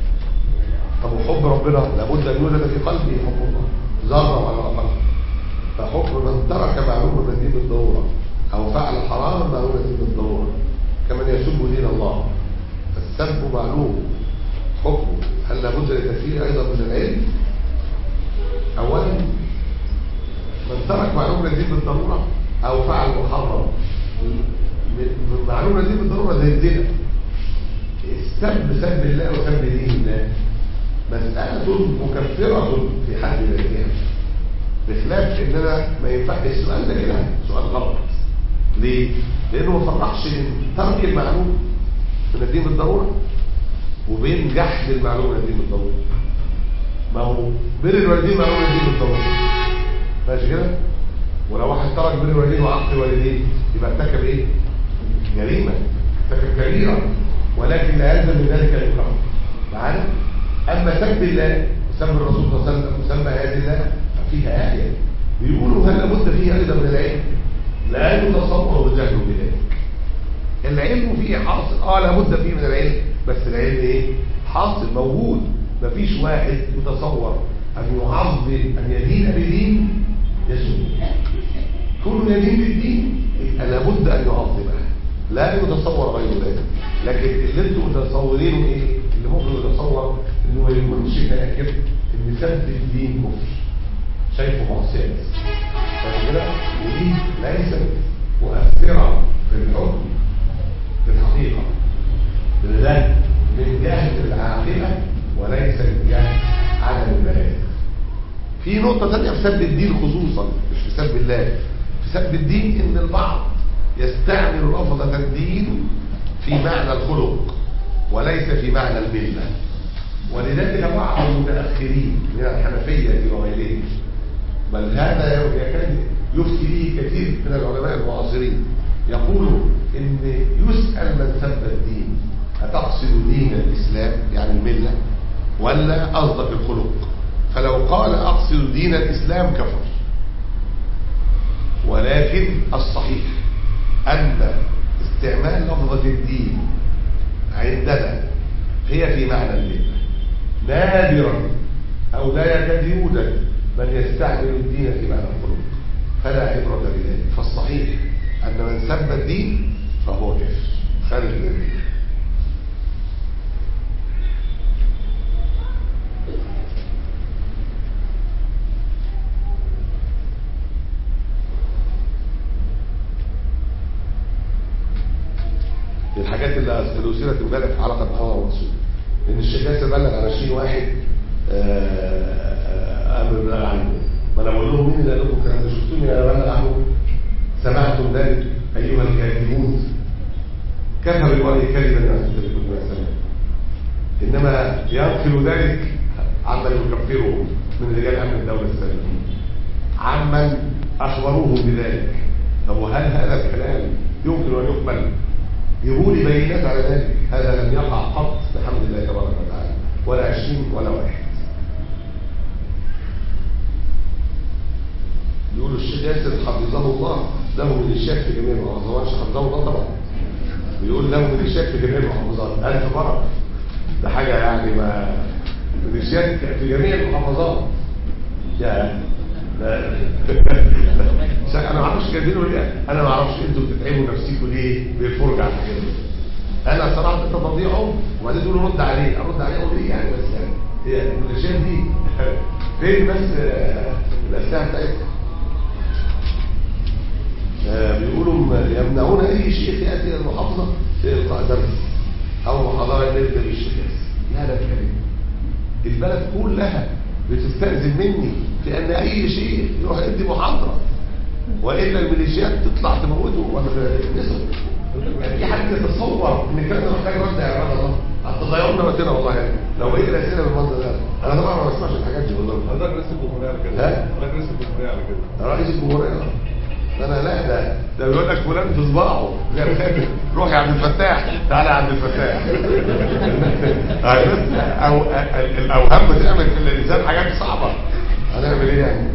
طب وحب ربنا لابد ان يوجد في قلبه حب الله ذره ولا اقل فحكم من ترك معلومه من دين بالضروره او فعل حراما معلومه من دين بالضروره كمن يسب دين الله فالسب معلوم حكمه هل لابد لتفسير ايضا من العلم اولا من ترك معلومه الدين بالضروره او فعل محرم من معلومه الدين بالضروره زي الزنا السب سب الله وسب دين الله مسألة مكفرة في حد ذاتها بخلاف ان انا ما ينفعش السؤال ده كده سؤال غلط ليه؟ لانه ما فرقش بين ترك المعلوم من الدين بالضروره وبين جحد المعلومه من الدين بالضروره ما هو بر الوالدين معلومه من الدين بالضروره ماشي كده؟ ولو واحد ترك بر الوالدين وعق الوالدين يبقى ارتكب ايه؟ جريمه ارتكب كبيره ولكن لا يلزم من ذلك الإكراه معانا؟ أما سب الله وسب الرسول صلى الله عليه وسلم وسمى هذه الله فيها آية بيقولوا هل لابد فيه أيضا من العلم؟ لا يتصور الجهل بذلك العلم فيه حاصل اه لابد فيه من العلم بس العلم ايه حاصل موجود مفيش واحد يتصور ان يعظم ان يدين بدين يسوع كل يدين بالدين يبقى لابد ان يعظمها لا يتصور غير ذلك لكن اللي انتم متصورينه ايه اللي ممكن يتصور انه ما يكونش فاكر ان سب الدين كفر شايفه معصيه بس فاهم كده ودي ليست مؤثره في الحكم في الحقيقه لذلك من جهه العاقله وليس من جهه عدم البلاغ في نقطة ثانية في سب الدين خصوصا مش في سب الله في سب الدين ان البعض يستعمل لفظة الدين في معنى الخلق وليس في معنى الملة ولذلك بعض المتأخرين من الحنفية وغيرهم بل هذا يكاد يفتي به كثير من العلماء المعاصرين يقول ان يسأل من سب الدين أتقصد دين الإسلام يعني الملة ولا قصدك الخلق فلو قال أقصد دين الإسلام كفر ولكن الصحيح أن استعمال لفظة الدين عندنا هي في معنى الملة نادرا أو لا يكاد يوجد من يستعمل الدين في معنى الخلق فلا عبرة بذلك فالصحيح أن من سب الدين فهو كافر خارج من الدين دي الحاجات اللي اللي أثيرت امبارح في حلقة محمد الرسول إن الشيخ ياسر بلغ على 20 واحد أمر بلغ عنه ما أنا بقول لهم مين اللي قال لكم الكلام ده شفتوني أنا بلغ عنه سمعتم ذلك أيها الكاذبون كفى بالوالي كذبا عن كل ما سمع إنما ينقل ذلك عن عمن يكفرهم من رجال امن الدوله السابقين عمن اخبروه بذلك طب وهل هذا الكلام يمكن ان يقبل يقول لي بينات على ذلك هذا لم يقع قط بحمد الله تبارك وتعالى ولا عشرين ولا واحد يقولوا الشيخ ياسر حفظه الله له ميليشيات في جميع المحافظات مش حفظه الله طبعا بيقول له ميليشيات في جميع المحافظات ألف مرة ده حاجة يعني ما ميليشيات في جميع المحافظات يا لا لا. انا ما اعرفش جايبينه ليه انا ما اعرفش انتوا بتتعبوا نفسيكم ليه بالفرجه على الحاجات دي انا صراحه انت تضيعه وبعدين تقولوا رد عليه ارد عليه اقول ليه يعني بس يعني هي الميليشيات دي فين بس آه، الاسلحه بتاعتها آه، بيقولوا م- يمنعون اي شيخ ياتي الى المحافظه لالقاء درس او محاضره يبدا بالشيخ ياسر لا لا كلام البلد كلها بتستأذن مني في ان اي شيء يروح يدي محاضره والا الميليشيات تطلع تموته ولا نسوا يعني في حد يتصور ان الكلام ده محتاج رد يا عباد الله هتضيعونا وقتنا والله يعني لو ايه الاسئله بالمنظر ده انا طبعا ما بسمعش الحاجات دي والله حضرتك رئيس الجمهورية على كده ها؟ حضرتك رئيس الجمهورية على كده رئيس الجمهورية ده انا لا ده ده بيقول لك فلان في صباعه زي الخاتم روح يا عبد الفتاح تعالى يا عبد الفتاح يعني بس او ال- الاوهام بتعمل في الانسان حاجات صعبه هنعمل ايه يعني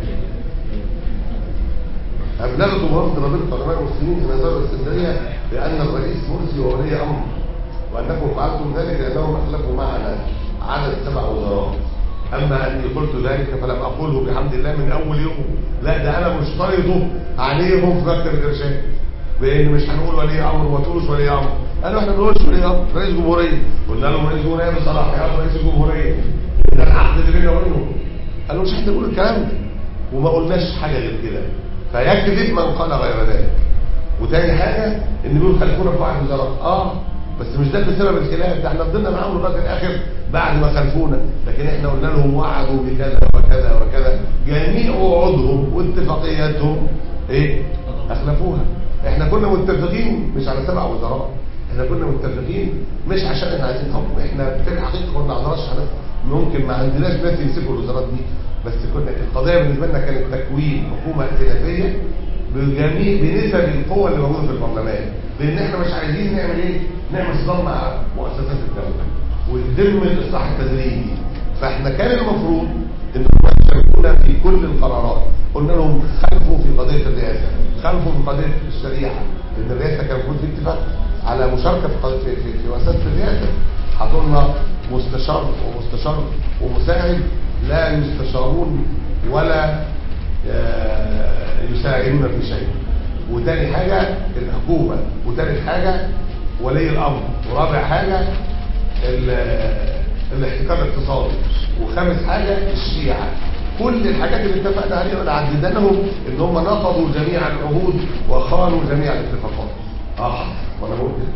أبلغت مرض رابطة علماء المسلمين في نظام الاسكندرية بأن الرئيس مرسي وولي أمر وأنكم فعلتم ذلك لأنهم أخلفوا معنا عدد سبع وزارات أما أني قلت ذلك فلم أقوله بحمد الله من أول يوم لا ده أنا مشترطه عليهم في مكتب الإرشاد بأن مش هنقول ولي أمر وما تقولوش ولي أمر قالوا إحنا ما بنقولش ولي أمر رئيس جمهورية قلنا لهم رئيس جمهورية بصلاحيات رئيس الجمهورية ده العقد اللي بيننا وبينهم قالوا مش احنا نقول الكلام ده وما قلناش حاجة غير كده فيكذب من قال غير ذلك وتاني حاجة ان بيقول خلفونا في واحد وزارات اه بس مش ده بسبب الخلاف ده احنا فضلنا معاهم لغايه الاخر بعد ما خلفونا لكن احنا قلنا لهم وعدوا بكذا وكذا وكذا جميع وعودهم واتفاقياتهم ايه اخلفوها احنا كنا متفقين مش على سبع وزارات احنا كنا متفقين مش عشان احنا عايزين حكم احنا في الحقيقه ما بنعذرش على ممكن ما عندناش ناس يمسكوا الوزارات دي بس كنا القضيه بالنسبه لنا كانت تكوين حكومه ائتلافيه بجميع بنسب القوة اللي موجودة في البرلمان لأن احنا مش عايزين نعمل ايه؟ نعمل صدام مع مؤسسات الدولة ويتم الإصلاح التدريجي فاحنا كان المفروض ان هم يشاركونا في كل القرارات قلنا لهم خلفوا في قضية الرئاسة خلفوا في قضية الشريعة لأن الرئاسة كان المفروض في اتفاق على مشاركة في قضية في, في, في وساسة الرئاسة حطوا لنا مستشار ومستشار ومساعد لا يستشارون ولا آه، يساعدون في شيء وتاني حاجة الحكومة وتالت حاجة ولي الأمر ورابع حاجة ال- الاحتكار الاقتصادي وخامس حاجة الشيعة كل الحاجات اللي اتفقنا عليها اللي عددناهم ان هم نقضوا جميع العهود وخانوا جميع الاتفاقات اه وانا بقول كده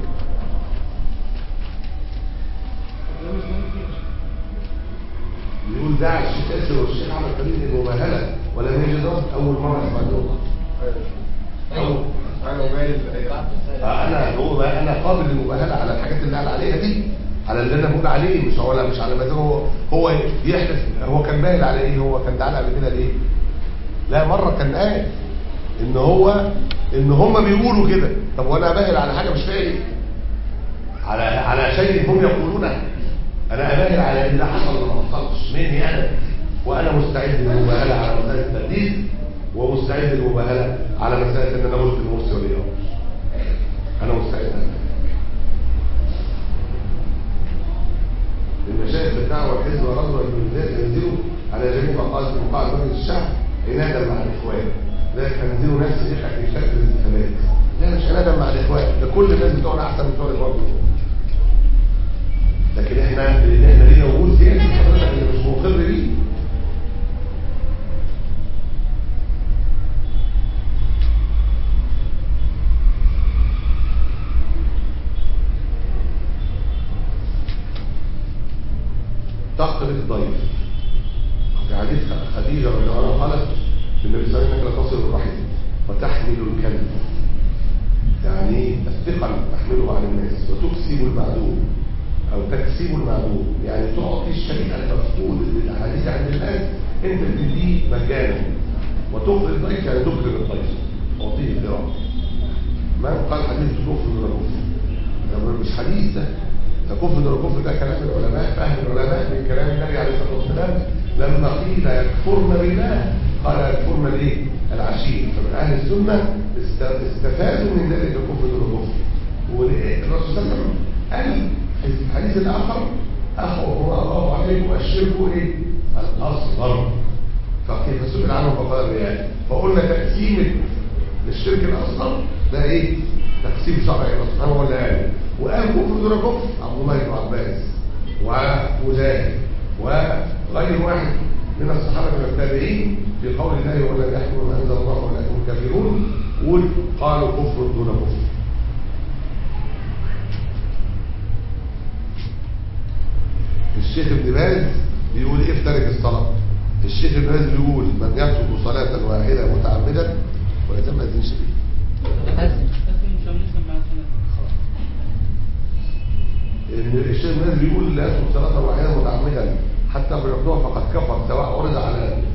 يقول داعش تأثر والشيخ عمل قليل المباهلة ولم يجد رد أول مرة اسمع دول أول انا وجاي انا هو بقى انا قابل للمباهله على الحاجات اللي قال عليها دي على اللي انا بقول عليه مش هو مش على مزاجه هو هو يحدث هو كان باهل على ايه هو كان تعالى قبل كده ليه لا مره كان قال ان هو ان هم بيقولوا كده طب وانا باهل على حاجه مش فاهم على على شيء هم يقولونه انا اباهل على ان ده حصل ولا ما حصلش مني انا وانا مستعد للمباهله على مساله التقديس ومستعد للمباهله على مساله ان انا قلت المرسي ولي امر انا مستعد المشايخ بتاعه والحزب والرجل والبلدان ينزلوا على جميع مقاعد مقاعد مجلس الشعب عنادا مع الاخوان لا ينزلوا ناس يحكي في شكل الانتخابات لا مش عنادا مع الاخوان ده كل الناس بتوعنا احسن من بتوع الاخوان بتوعنا. لكن احنا لان احنا لينا وجود سياسي حضرتك اللي مش مقر بيه تقرب الضيف في حديث خديجه رضي الله عنها قالت النبي صلى الله عليه وسلم انك لتصل الرحم وتحمل الكلب يعني الثقل تحمله على الناس وتكسب المعدوم او تكسب المعدوم يعني تعطي الشيء المفقود الاحاديث انت بتديه مجانا وتخرج الضيف يعني تخرج الضيف تعطيه الدراهم ما قال حديث كفر ولا كفر ده مش حديث ده ده كفر ولا كفر ده كلام العلماء فهم العلماء من كلام النبي عليه الصلاه والسلام لما قيل يكفرن بالله قال يكفرن الايه؟ العشير فمن اهل السنه است- استفادوا من ذلك الكفر ولا كفر والرسول صلى الله عليه وسلم قال في الحديث الاخر اخوف الله عليكم الشرك ايه؟ الاصغر فكيف سئل عنه فقال الرياء فقلنا تقسيم الكفر للشرك الاصغر ده ايه تقسيم شرعي الله سبحانه وتعالى وقال كفر دون كفر عبد الله بن عباس ومجاهد وغير واحد من الصحابه والتابعين في قول الله ولا يحكم ما انزل الله ولا هم كافرون قول قالوا كفر دون كفر الشيخ ابن باز بيقول ايه في تارك الصلاه الشيخ ابن باز بيقول من يترك صلاه واحده متعمدا ويتم اذن شديد ان الشيخ ابن باز بيقول لا يترك صلاه واحده متعمدا حتى بالركوع فقد كفر سواء عرض على